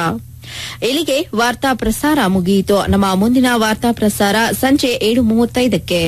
ಇಲ್ಲಿಗೆ ವಾರ್ತಾ ಪ್ರಸಾರ ಮುಗಿಯಿತು ನಮ್ಮ ಮುಂದಿನ ವಾರ್ತಾ ಪ್ರಸಾರ ಸಂಜೆ ಏಳು ಮೂವತ್ತೈದಕ್ಕೆ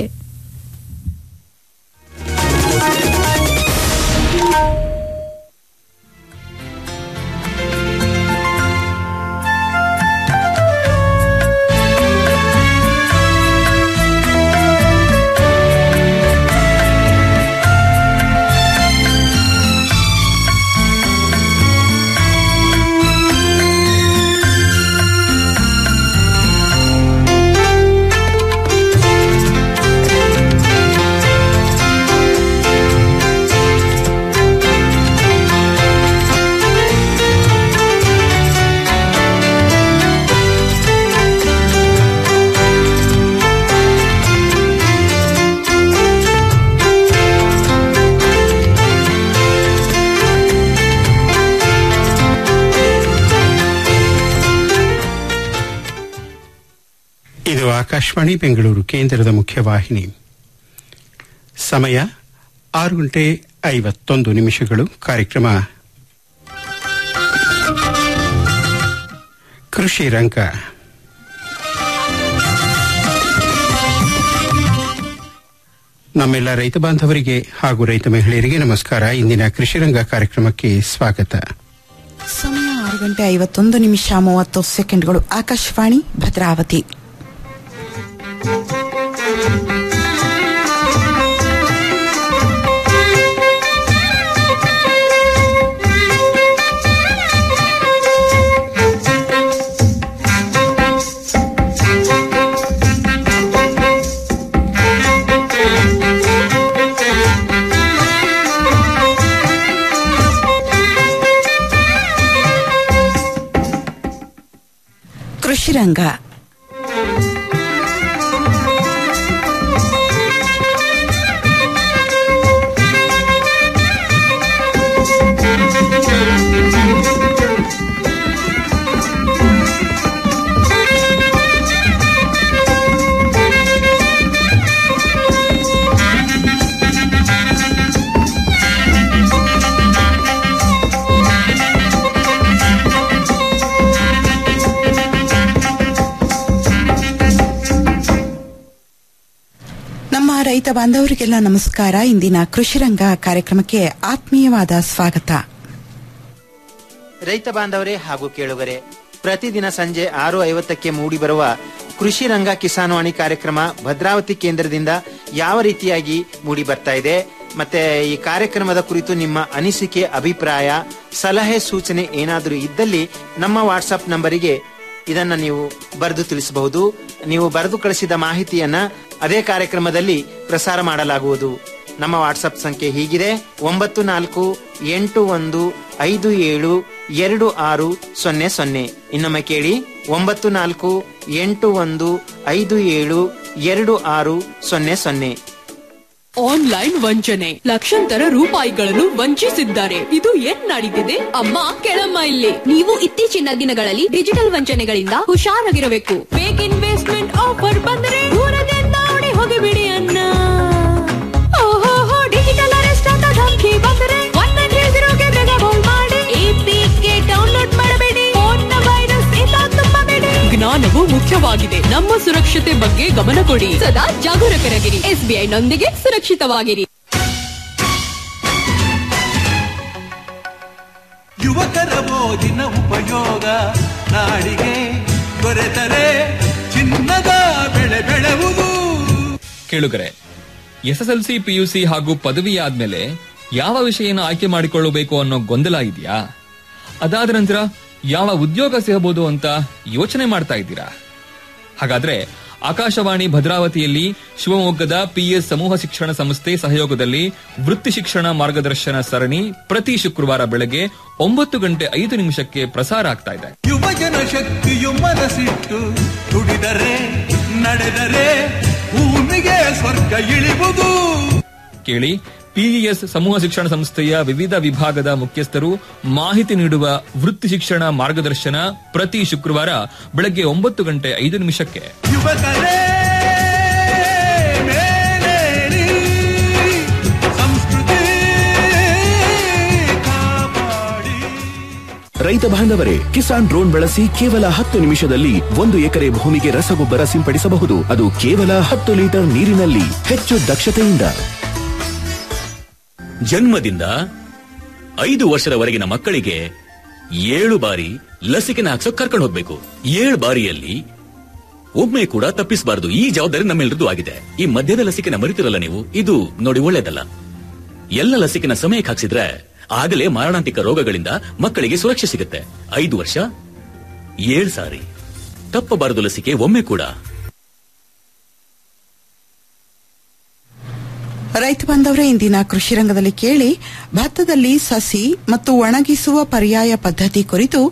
ಇದು ಆಕಾಶವಾಣಿ ಬೆಂಗಳೂರು ಕೇಂದ್ರದ ಮುಖ್ಯವಾಹಿನಿ ಸಮಯ ಆರು ಗಂಟೆ ಐವತ್ತೊಂದು ನಿಮಿಷಗಳು ಕಾರ್ಯಕ್ರಮ ಕೃಷಿ ರಂಗ ನಮ್ಮೆಲ್ಲ ರೈತ ಬಾಂಧವರಿಗೆ ಹಾಗೂ ರೈತ ಮಹಿಳೆಯರಿಗೆ ನಮಸ್ಕಾರ ಇಂದಿನ ಕೃಷಿ ರಂಗ ಕಾರ್ಯಕ್ರಮಕ್ಕೆ ಸ್ವಾಗತ ಸಮಯ ಆರು ಗಂಟೆ ಐವತ್ತೊಂದು ನಿಮಿಷ ಮೂವತ್ತು ಸೆಕೆಂಡ್ಗಳು ಆಕಾಶವಾಣಿ ಭದ್ರಾವತಿ ಕೃಷಿ ರಂಗ ನಮ್ಮ ರೈತ ಬಾಂಧವರಿಗೆಲ್ಲ ನಮಸ್ಕಾರ ಇಂದಿನ ಕೃಷಿ ರಂಗ ಕಾರ್ಯಕ್ರಮಕ್ಕೆ ಆತ್ಮೀಯವಾದ ಸ್ವಾಗತ ರೈತ ಬಾಂಧವರೇ ಹಾಗೂ ಕೇಳುಗರೆ ಪ್ರತಿದಿನ ಸಂಜೆ ಆರು ಐವತ್ತಕ್ಕೆ ಮೂಡಿಬರುವ ಕೃಷಿ ರಂಗ ಕಿಸಾನ್ವಾಣಿ ಕಾರ್ಯಕ್ರಮ ಭದ್ರಾವತಿ ಕೇಂದ್ರದಿಂದ ಯಾವ ರೀತಿಯಾಗಿ ಮೂಡಿ ಬರ್ತಾ ಇದೆ ಮತ್ತೆ ಈ ಕಾರ್ಯಕ್ರಮದ ಕುರಿತು ನಿಮ್ಮ ಅನಿಸಿಕೆ ಅಭಿಪ್ರಾಯ ಸಲಹೆ ಸೂಚನೆ ಏನಾದರೂ ಇದ್ದಲ್ಲಿ ನಮ್ಮ ವಾಟ್ಸಪ್ ನಂಬರಿಗೆ ಇದನ್ನ ನೀವು ಬರೆದು ತಿಳಿಸಬಹುದು ನೀವು ಬರೆದು ಕಳಿಸಿದ ಮಾಹಿತಿಯನ್ನ ಅದೇ ಕಾರ್ಯಕ್ರಮದಲ್ಲಿ ಪ್ರಸಾರ ಮಾಡಲಾಗುವುದು ನಮ್ಮ ವಾಟ್ಸಪ್ ಸಂಖ್ಯೆ ಹೀಗಿದೆ ಒಂಬತ್ತು ನಾಲ್ಕು ಎಂಟು ಒಂದು ಐದು ಏಳು ಎರಡು ಆರು ಸೊನ್ನೆ ಸೊನ್ನೆ ಇನ್ನೊಮ್ಮೆ ಕೇಳಿ ಒಂಬತ್ತು ನಾಲ್ಕು ಎಂಟು ಒಂದು ಐದು ಏಳು ಎರಡು ಆರು ಸೊನ್ನೆ ಸೊನ್ನೆ ಆನ್ಲೈನ್ ವಂಚನೆ ಲಕ್ಷಾಂತರ ರೂಪಾಯಿಗಳನ್ನು ವಂಚಿಸಿದ್ದಾರೆ ಇದು ಏನ್ ನಡೀತಿದೆ ಅಮ್ಮ ಕೆಳಮ್ಮ ಇಲ್ಲಿ ನೀವು ಇತ್ತೀಚಿನ ದಿನಗಳಲ್ಲಿ ಡಿಜಿಟಲ್ ವಂಚನೆಗಳಿಂದ ಹುಷಾರಾಗಿರಬೇಕು ಫೇಕ್ ಇನ್ವೆಸ್ಟ್ಮೆಂಟ್ ಆಫರ್ ಬಂದರೆ ದೂರದಿಂದ ಓಡಿ ಹೋಗಿಬಿಡಿ ಅನ್ನ ಓಹೋ ಡಿಜಿಟಲ್ ಅರೆಸ್ಟ್ ಅಂತ ಧಮಕಿ ಬಂದರೆ ಒನ್ ನೈನ್ ತ್ರೀ ಜೀರೋಗೆ ಬೇಗ ಕಾಲ್ ಮಾಡಿ ಎಪಿಕೆ ಡೌನ್ಲೋಡ್ ಮಾಡಬೇಡಿ ಫೋನ್ನ ವೈರಸ್ ಇಂದ ತುಂಬಬೇಡಿ ಜ್ಞಾನವು ಮುಖ್ಯವಾಗಿದೆ ನಮ್ಮ ಸುರಕ್ಷತೆ ಬಗ್ಗೆ ಗಮನ ಕೊಡಿ ಸದಾ ಜಾಗರೂಕರಾಗಿರಿ ಎಸ್ಬಿಐ ನೊಂದಿಗೆ ಸುರಕ್ಷಿತವಾಗಿರಿ ಯುವಕರ ಮೋಜಿನ ಉಪಯೋಗ ನಾಡಿಗೆ ದೊರೆತರೆ ಚಿನ್ನದ ಬೆಳೆ ಬೆಳೆವುದು ಕೇಳುಗರೆ ಎಸ್ಎಸ್ಎಲ್ಸಿ ಪಿಯುಸಿ ಹಾಗೂ ಪದವಿ ಆದ್ಮೇಲೆ ಯಾವ ವಿಷಯನ ಆಯ್ಕೆ ಮಾಡಿಕೊಳ್ಳಬೇಕು ಅನ್ನೋ ಗೊಂದಲ ಇದೆಯಾ ಅದಾದ ನಂತರ ಯಾವ ಉದ್ಯೋಗ ಸಿಗಬಹುದು ಅಂತ ಯೋಚನೆ ಮಾಡ್ತಾ ಇದ್ದೀರಾ ಹಾಗಾದ್ರೆ ಆಕಾಶವಾಣಿ ಭದ್ರಾವತಿಯಲ್ಲಿ ಶಿವಮೊಗ್ಗದ ಪಿಎಸ್ ಸಮೂಹ ಶಿಕ್ಷಣ ಸಂಸ್ಥೆ ಸಹಯೋಗದಲ್ಲಿ ವೃತ್ತಿ ಶಿಕ್ಷಣ ಮಾರ್ಗದರ್ಶನ ಸರಣಿ ಪ್ರತಿ ಶುಕ್ರವಾರ ಬೆಳಗ್ಗೆ ಒಂಬತ್ತು ಗಂಟೆ ಐದು ನಿಮಿಷಕ್ಕೆ ಪ್ರಸಾರ ಆಗ್ತಾ ಇದೆ ಯುವಜನ ಶಕ್ತಿಯು ಮನಸ್ಸಿಟ್ಟು ದುಡಿದರೆ ನಡೆದರೆ ಭೂಮಿಗೆ ಸ್ವರ್ಗ ಇಳಿವುದು ಕೇಳಿ ಪಿಇಎಸ್ ಸಮೂಹ ಶಿಕ್ಷಣ ಸಂಸ್ಥೆಯ ವಿವಿಧ ವಿಭಾಗದ ಮುಖ್ಯಸ್ಥರು ಮಾಹಿತಿ ನೀಡುವ ವೃತ್ತಿ ಶಿಕ್ಷಣ ಮಾರ್ಗದರ್ಶನ ಪ್ರತಿ ಶುಕ್ರವಾರ ಬೆಳಗ್ಗೆ ಒಂಬತ್ತು ಗಂಟೆ ಐದು ನಿಮಿಷಕ್ಕೆ ಯುವಕರೇ ಮೇಲೇರಿ ಸಂಸ್ಕೃತಿ ಕಾಪಾಡಿ ರೈತ ಬಾಂಧವರೇ ಕಿಸಾನ್ ಡ್ರೋನ್ ಬಳಸಿ ಕೇವಲ ಹತ್ತು ನಿಮಿಷದಲ್ಲಿ ಒಂದು ಎಕರೆ ಭೂಮಿಗೆ ರಸಗೊಬ್ಬರ ಸಿಂಪಡಿಸಬಹುದು ಅದು ಕೇವಲ ಹತ್ತು ಲೀಟರ್ ನೀರಿನಲ್ಲಿ ಹೆಚ್ಚು ದಕ್ಷತೆಯಿಂದ ಜನ್ಮದಿಂದ ಐದು ವರ್ಷದವರೆಗಿನ ಮಕ್ಕಳಿಗೆ ಏಳು ಬಾರಿ ಲಸಿಕೆನ ಹಾಕ್ಸೋಕ್ ಕರ್ಕೊಂಡು ಹೋಗ್ಬೇಕು ಏಳು ಬಾರಿಯಲ್ಲಿ ಒಮ್ಮೆ ಕೂಡ ತಪ್ಪಿಸಬಾರದು ಈ ಜವಾಬ್ದಾರಿ ನಮ್ಮೆಲ್ಲರದು ಆಗಿದೆ ಈ ಮಧ್ಯದ ಲಸಿಕೆನ ಮರಿತಿರಲ್ಲ ನೀವು ಇದು ನೋಡಿ ಒಳ್ಳೇದಲ್ಲ ಎಲ್ಲ ಲಸಿಕೆನ ಸಮಯಕ್ಕೆ ಹಾಕ್ಸಿದ್ರೆ ಆಗಲೇ ಮಾರಣಾಂತಿಕ ರೋಗಗಳಿಂದ ಮಕ್ಕಳಿಗೆ ಸುರಕ್ಷೆ ಸಿಗುತ್ತೆ ಐದು ವರ್ಷ ಏಳು ಸಾರಿ ತಪ್ಪಬಾರದು ಲಸಿಕೆ ಒಮ್ಮೆ ಕೂಡ ರೈತ ಬಾಂಧವರೇ ಇಂದಿನ ಕೃಷಿ ರಂಗದಲ್ಲಿ ಕೇಳಿ ಭತ್ತದಲ್ಲಿ ಸಸಿ ಮತ್ತು ಒಣಗಿಸುವ ಪರ್ಯಾಯ ಪದ್ಧತಿ ಕುರಿತು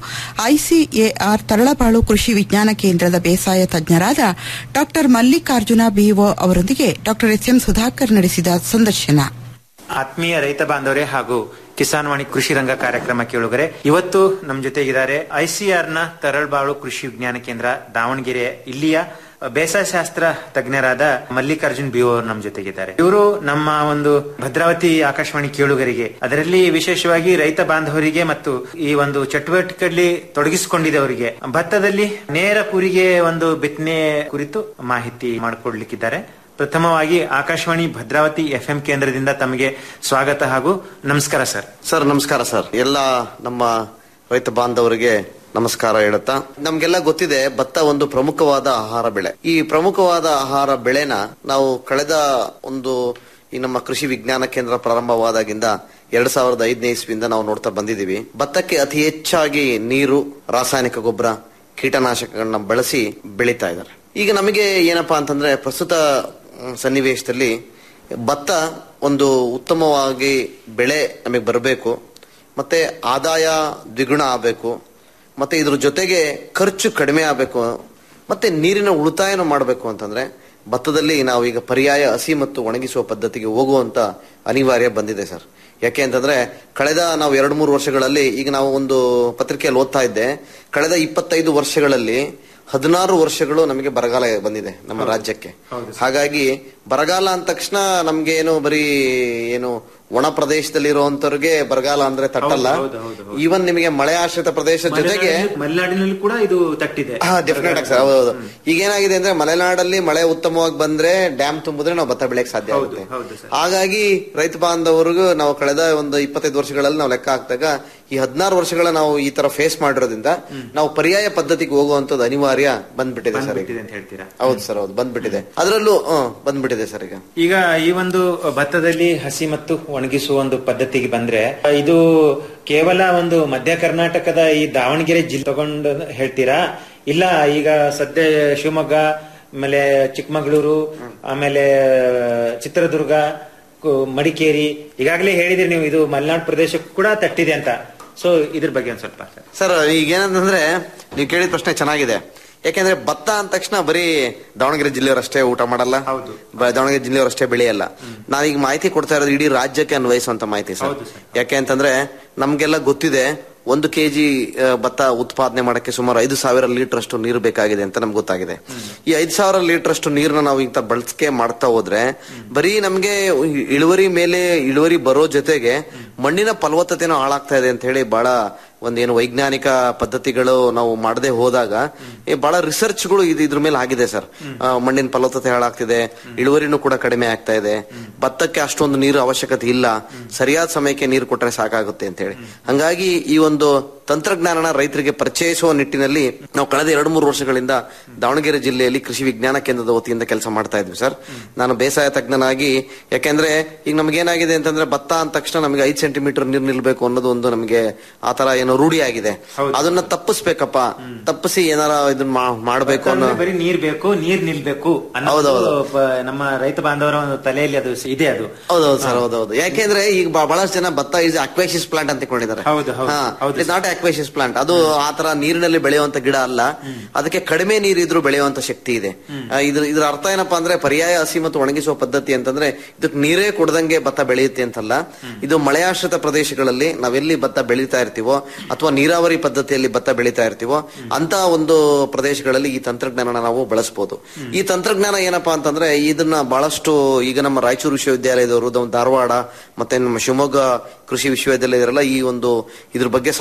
ಐಸಿಎಆರ್ ತರಳಬಾಳು ಕೃಷಿ ವಿಜ್ಞಾನ ಕೇಂದ್ರದ ಬೇಸಾಯ ತಜ್ಞರಾದ ಡಾ ಮಲ್ಲಿಕಾರ್ಜುನ ಬಿಒ ಅವರೊಂದಿಗೆ ಡಾ ಎಸ್ ಎಂ ಸುಧಾಕರ್ ನಡೆಸಿದ ಸಂದರ್ಶನ ಆತ್ಮೀಯ ರೈತ ಬಾಂಧವರೇ ಹಾಗೂ ಕಿಸಾನ್ ವಾಣಿ ಕೃಷಿ ರಂಗ ಕಾರ್ಯಕ್ರಮ ಕೇಳುಗರೆ ಇವತ್ತು ನಮ್ಮ ಜೊತೆಗಿದ್ದಾರೆ ಐಸಿಆರ್ ನ ತರಳ್ಬಾಳು ಕೃಷಿ ವಿಜ್ಞಾನ ಕೇಂದ್ರ ದಾವಣಗೆರೆ ಇಲ್ಲಿಯ ಬೇಸಾಯ ಶಾಸ್ತ್ರ ತಜ್ಞರಾದ ಮಲ್ಲಿಕಾರ್ಜುನ್ ಬಿ ಅವರು ನಮ್ಮ ಜೊತೆಗಿದ್ದಾರೆ ಇವರು ನಮ್ಮ ಒಂದು ಭದ್ರಾವತಿ ಆಕಾಶವಾಣಿ ಕೇಳುಗರಿಗೆ ಅದರಲ್ಲಿ ವಿಶೇಷವಾಗಿ ರೈತ ಬಾಂಧವರಿಗೆ ಮತ್ತು ಈ ಒಂದು ಚಟುವಟಿಕೆಯಲ್ಲಿ ತೊಡಗಿಸಿಕೊಂಡಿದ್ದವರಿಗೆ ಭತ್ತದಲ್ಲಿ ನೇರ ಕೂರಿಗೆ ಒಂದು ಬಿತ್ತನೆ ಕುರಿತು ಮಾಹಿತಿ ಮಾಡಿಕೊಡ್ಲಿಕ್ಕಿದ್ದಾರೆ ಪ್ರಥಮವಾಗಿ ಆಕಾಶವಾಣಿ ಭದ್ರಾವತಿ ಎಫ್ಎಂ ಕೇಂದ್ರದಿಂದ ತಮಗೆ ಸ್ವಾಗತ ಹಾಗೂ ನಮಸ್ಕಾರ ಸರ್ ಸರ್ ನಮಸ್ಕಾರ ಸರ್ ಎಲ್ಲ ನಮ್ಮ ರೈತ ಬಾಂಧವರಿಗೆ ನಮಸ್ಕಾರ ಹೇಳುತ್ತಾ ನಮ್ಗೆಲ್ಲ ಗೊತ್ತಿದೆ ಭತ್ತ ಒಂದು ಪ್ರಮುಖವಾದ ಆಹಾರ ಬೆಳೆ ಈ ಪ್ರಮುಖವಾದ ಆಹಾರ ಬೆಳೆನ ನಾವು ಕಳೆದ ಒಂದು ಈ ನಮ್ಮ ಕೃಷಿ ವಿಜ್ಞಾನ ಕೇಂದ್ರ ಪ್ರಾರಂಭವಾದಾಗಿಂದ ಎರಡ್ ಸಾವಿರದ ಐದನೇ ಇಸ್ವಿಯಿಂದ ನಾವು ನೋಡ್ತಾ ಬಂದಿದ್ದೀವಿ ಭತ್ತಕ್ಕೆ ಅತಿ ಹೆಚ್ಚಾಗಿ ನೀರು ರಾಸಾಯನಿಕ ಗೊಬ್ಬರ ಕೀಟನಾಶಕಗಳನ್ನ ಬಳಸಿ ಬೆಳೀತಾ ಇದ್ದಾರೆ ಈಗ ನಮಗೆ ಏನಪ್ಪಾ ಅಂತಂದ್ರೆ ಪ್ರಸ್ತುತ ಮ್, ಸನ್ನಿವೇಶದಲ್ಲಿ ಭತ್ತ ಒಂದು ಉತ್ತಮವಾಗಿ ಬೆಳೆ ನಮಗೆ ಬರಬೇಕು ಮತ್ತೆ ಆದಾಯ ದ್ವಿಗುಣ ಆಗಬೇಕು ಮತ್ತೆ ಇದ್ರ ಜೊತೆಗೆ ಖರ್ಚು ಕಡಿಮೆ ಆಗಬೇಕು ಮತ್ತೆ ನೀರಿನ ಉಳಿತಾಯನ ಮಾಡಬೇಕು ಅಂತಂದ್ರೆ ಭತ್ತದಲ್ಲಿ ನಾವು ಈಗ ಪರ್ಯಾಯ ಹಸಿ ಮತ್ತು ಒಣಗಿಸುವ ಪದ್ಧತಿಗೆ ಹೋಗುವಂತ ಅನಿವಾರ್ಯ ಬಂದಿದೆ ಸರ್ ಯಾಕೆ ಅಂತಂದ್ರೆ ಕಳೆದ ನಾವು ಎರಡು ಮೂರು ವರ್ಷಗಳಲ್ಲಿ ಈಗ ನಾವು ಒಂದು ಪತ್ರಿಕೆಯಲ್ಲಿ ಓದ್ತಾ ಇದ್ದೆ ಕಳೆದ ಇಪ್ಪತ್ತೈದು ವರ್ಷಗಳಲ್ಲಿ ಹದಿನಾರು ವರ್ಷಗಳು ನಮಗೆ ಬರಗಾಲ ಬಂದಿದೆ ನಮ್ಮ ರಾಜ್ಯಕ್ಕೆ ಹಾಗಾಗಿ ಬರಗಾಲ ಅಂದ ತಕ್ಷಣ ನಮ್ಗೆ ಏನು ಬರೀ ಏನು ಒಣ ಪ್ರದೇಶದಲ್ಲಿ ಇರುವಂತವ್ರಿಗೆ ಬರಗಾಲ ಅಂದ್ರೆ ತಟ್ಟಲ್ಲ ಈವನ್ ನಿಮಗೆ ಮಳೆ ಆಶ್ರಿತ ಪ್ರದೇಶದ ಜೊತೆಗೆ ಮಲೆನಾಡಿನಲ್ಲಿ ಕೂಡ ಇದು ತಟ್ಟಿದೆ ಹಾ ಡೆಫಿನೆಟ್ ಆಗಿ ಸರ್ ಹೌದು ಈಗ ಏನಾಗಿದೆ ಅಂದ್ರೆ ಮಲೆನಾಡಲ್ಲಿ ಮಳೆ ಉತ್ತಮವಾಗಿ ಬಂದ್ರೆ ಡ್ಯಾಮ್ ತುಂಬಿದ್ರೆ ನಾವು ಭತ್ತ ಬೆಳೆಯಕ್ ಸಾಧ್ಯ ಆಗುತ್ತೆ ಹಾಗಾಗಿ ರೈತ ಬಾಂಧವರಿಗೂ ನಾವು ಕಳೆದ ಒಂದು ಇಪ್ಪತ್ತೈದು ವರ್ಷಗಳಲ್ಲಿ ನಾವು ಲೆಕ್ಕ ಹಾಕಿದಾಗ ಈ ಹದಿನಾರು ವರ್ಷಗಳ ನಾವು ಈ ತರ ಫೇಸ್ ಮಾಡಿರೋದ್ರಿಂದ ನಾವು ಪರ್ಯಾಯ ಪದ್ಧತಿಗೆ ಹೋಗುವಂತದ್ದು ಅನಿವಾರ್ಯ ಬಂದ್ಬಿಟ್ಟಿದೆ ಸರ್ ಈಗ ಅಂತ ಹೇಳ್ತೀರಾ ಹೌದು ಸರ್ ಹೌದು ಬಂದ್ಬಿಟ್ಟಿದೆ ಅದರಲ್ಲೂ ಹ್ಮ್, ಬಂದ್ಬಿಟ್ಟಿದೆ ಸರ್ ಈಗ ಈಗ ಈ ಒಂದು ಭತ್ತದಲ್ಲಿ ಹಸಿ ಮತ್ತು ಒಣಗಿಸುವ ಒಂದು ಪದ್ಧತಿಗೆ ಬಂದ್ರೆ ಇದು ಕೇವಲ ಒಂದು ಮಧ್ಯ ಕರ್ನಾಟಕದ ಈ ದಾವಣಗೆರೆ ಜಿಲ್ಲೆ ತಗೊಂಡು ಹೇಳ್ತೀರಾ ಇಲ್ಲ ಈಗ ಸದ್ಯ ಶಿವಮೊಗ್ಗ ಆಮೇಲೆ ಚಿಕ್ಕಮಗಳೂರು ಆಮೇಲೆ ಚಿತ್ರದುರ್ಗ ಕು- ಮಡಿಕೇರಿ ಈಗಾಗಲೇ ಹೇಳಿದ್ರಿ ನೀವು ಇದು ಮಲೆನಾಡು ಪ್ರದೇಶಕ್ಕೂ ಕೂಡ ತಟ್ಟಿದೆ ಅಂತ ಸೊ ಇದ್ರ ಬಗ್ಗೆ ಒಂದ್ ಸ್ವಲ್ಪ ಸರ್ ಈಗ ಏನಂತಂದ್ರೆ ನೀವು ಕೇಳಿದ ಪ್ರಶ್ನೆ ಚೆನ್ನಾಗಿದೆ ಯಾಕೆಂದ್ರೆ ಭತ್ತ ಅಂದ ತಕ್ಷಣ ಬರೀ ದಾವಣಗೆರೆ ಜಿಲ್ಲೆಯವರಷ್ಟೇ ಊಟ ಮಾಡಲ್ಲ ಬ- ದಾವಣಗೆರೆ ಜಿಲ್ಲೆಯವರಷ್ಟೇ ಬೆಳೆಯಲ್ಲ ನಾನೀಗ ಮಾಹಿತಿ ಕೊಡ್ತಾ ಇರೋದು ಇಡೀ ರಾಜ್ಯಕ್ಕೆ ಅನ್ವಯಿಸುವಂತ ಮಾಹಿತಿ ಸರ್ ಯಾಕೆ ಅಂತಂದ್ರೆ ನಮ್ಗೆಲ್ಲ ಗೊತ್ತಿದೆ ಒಂದು ಕೆಜಿ ಭತ್ತ ಉತ್ಪಾದನೆ ಮಾಡಕ್ಕೆ ಸುಮಾರು ಐದು ಸಾವಿರ ಲೀಟರ್ ಅಷ್ಟು ನೀರು ಬೇಕಾಗಿದೆ ಅಂತ ನಮ್ಗೆ ಗೊತ್ತಾಗಿದೆ ಈ ಐದು ಸಾವಿರ ಲೀಟರ್ ಅಷ್ಟು ನೀರನ್ನ ನಾವು ಇಂತ ಬಳಕೆ ಮಾಡ್ತಾ ಹೋದ್ರೆ ಬರೀ ನಮ್ಗೆ ಇಳುವರಿ ಮೇಲೆ ಇಳುವರಿ ಬರೋ ಜೊತೆಗೆ ಮಣ್ಣಿನ ಫಲವತ್ತತೆನೂ ಹಾಳಾಗ್ತಾ ಇದೆ ಅಂತ ಹೇಳಿ ಬಹಳ ಒಂದೇನು ವೈಜ್ಞಾನಿಕ ಪದ್ಧತಿಗಳು ನಾವು ಮಾಡದೆ ಹೋದಾಗ ಈ ಬಹಳ ರಿಸರ್ಚ್ಗಳು ಇದು ಇದ್ರ ಮೇಲೆ ಆಗಿದೆ ಸರ್ ಆ, ಮಣ್ಣಿನ ಫಲವತ್ತತೆ ಹಾಳಾಗ್ತಿದೆ ಇಳುವರಿನೂ ಕೂಡ ಕಡಿಮೆ ಆಗ್ತಾ ಇದೆ ಭತ್ತಕ್ಕೆ ಅಷ್ಟೊಂದು ನೀರು ಅವಶ್ಯಕತೆ ಇಲ್ಲ ಸರಿಯಾದ ಸಮಯಕ್ಕೆ ನೀರು ಕೊಟ್ರೆ ಸಾಕಾಗುತ್ತೆ ಅಂತ ಹೇಳಿ ಹಂಗಾಗಿ ಈ ಒಂದು ತಂತ್ರಜ್ಞಾನನ ರೈತರಿಗೆ ಪರಿಚಯಿಸುವ ನಿಟ್ಟಿನಲ್ಲಿ ನಾವು ಕಳೆದ ಎರಡು ಮೂರು ವರ್ಷಗಳಿಂದ ದಾವಣಗೆರೆ ಜಿಲ್ಲೆಯಲ್ಲಿ ಕೃಷಿ ವಿಜ್ಞಾನ ಕೇಂದ್ರದ ವತಿಯಿಂದ ಕೆಲಸ ಮಾಡ್ತಾ ಇದ್ವಿ ಸರ್ ನಾನು ಬೇಸಾಯ ತಜ್ಞನಾಗಿ ಯಾಕೆಂದ್ರೆ ಈಗ ನಮ್ಗೇನಾಗಿದೆ ಅಂತಂದ್ರೆ ಭತ್ತ ಅಂದ ತಕ್ಷಣ ನಮಗೆ ಐದು ಸೆಂಟಿಮೀಟರ್ ನೀರು ನಿಲ್ಬೇಕು ಅನ್ನೋದು ಒಂದು ನಮಗೆ ಆ ತರ ಏನೋ ರೂಢಿ ಆಗಿದೆ ಅದನ್ನ ತಪ್ಪಿಸ್ಬೇಕಪ್ಪ ತಪ್ಪಿಸಿ ಏನಾರ ಇದನ್ನ ಮಾ- ಮಾಡ್ಬೇಕು ಅನ್ನೋ ಬರೀ ನೀರ್ ಬೇಕು ನೀರ್ ನಿಲ್ಬೇಕು ಅನ್ನೋದು ಹೌದೌದು. ಪ- ನಮ್ಮ ರೈತ ಬಾಂಧವರ ಒಂದು ತಲೆಯಲ್ಲಿ ಅದು ಇದೆ ಅದು ಹೌದೌದು ಸರ್ ಹೌದೌದು ಯಾಕೆಂದ್ರೆ ಈಗ ಬ- ಬಹಳಷ್ಟು ಜನ ಭತ್ತ ಇಸ್ ಅಕ್ವೇಶಿಸ್ ಪ್ಲಾಂಟ್ ಅಂತ ತಿಳ್ಕೊಂಡಿದ್ದಾರೆ ಹೌದು, ಹೌದು. ನಾಟ್ ಅಕ್ವೇಶಿಸ್ ಪ್ಲಾಂಟ್ ಅದು ಆ ತರ ನೀರಿನಲ್ಲಿ ಬೆಳೆಯುವಂತ ಗಿಡ ಅಲ್ಲ ಅದಕ್ಕೆ ಕಡಿಮೆ ನೀರಿದ್ರು ಬೆಳೆಯುವಂತ ಶಕ್ತಿ ಇದೆ ಆ, ಇದ್ರ ಇದ್ರ ಅರ್ಥ ಏನಪ್ಪಾ ಅಂದ್ರೆ ಪರ್ಯಾಯ ಹಸಿ ಮತ್ತು ಒಣಗಿಸುವ ಪದ್ಧತಿ ಅಂತಂದ್ರೆ ಇದಕ್ಕೆ ನೀರೇ ಕೊಡದಂಗೆ ಭತ್ತ ಬೆಳೆಯುತ್ತೆ ಅಂತಲ್ಲ ಇದು ಮಳೆಯಾಶ್ರಿತ ಪ್ರದೇಶಗಳಲ್ಲಿ ನಾವೆಲ್ಲಿ ಭತ್ತ ಬೆಳೀತಾ ಇರ್ತೀವೋ ಅಥವಾ ನೀರಾವರಿ ಪದ್ಧತಿಯಲ್ಲಿ ಭತ್ತ ಬೆಳೀತಾ ಇರ್ತೀವೋ ಅಂತ ಒಂದು ಪ್ರದೇಶಗಳಲ್ಲಿ ಈ ತಂತ್ರಜ್ಞಾನ ನಾವು ಬಳಸಬಹುದು ಈ ತಂತ್ರಜ್ಞಾನ ಏನಪ್ಪಾ ಅಂತಂದ್ರೆ ಇದನ್ನ ಬಹಳಷ್ಟು ಈಗ ನಮ್ಮ ರಾಯಚೂರು ವಿಶ್ವವಿದ್ಯಾಲಯದವರು ನಮ್ಮ ಧಾರವಾಡ ಮತ್ತೆ ನಮ್ಮ ಶಿವಮೊಗ್ಗ ಕೃಷಿ ವಿಶ್ವವಿದ್ಯಾಲಯದವರೆಲ್ಲ ಈ ಒಂದು ಇದ್ರ ಬಗ್ಗೆ ಸಾಕಷ್ಟು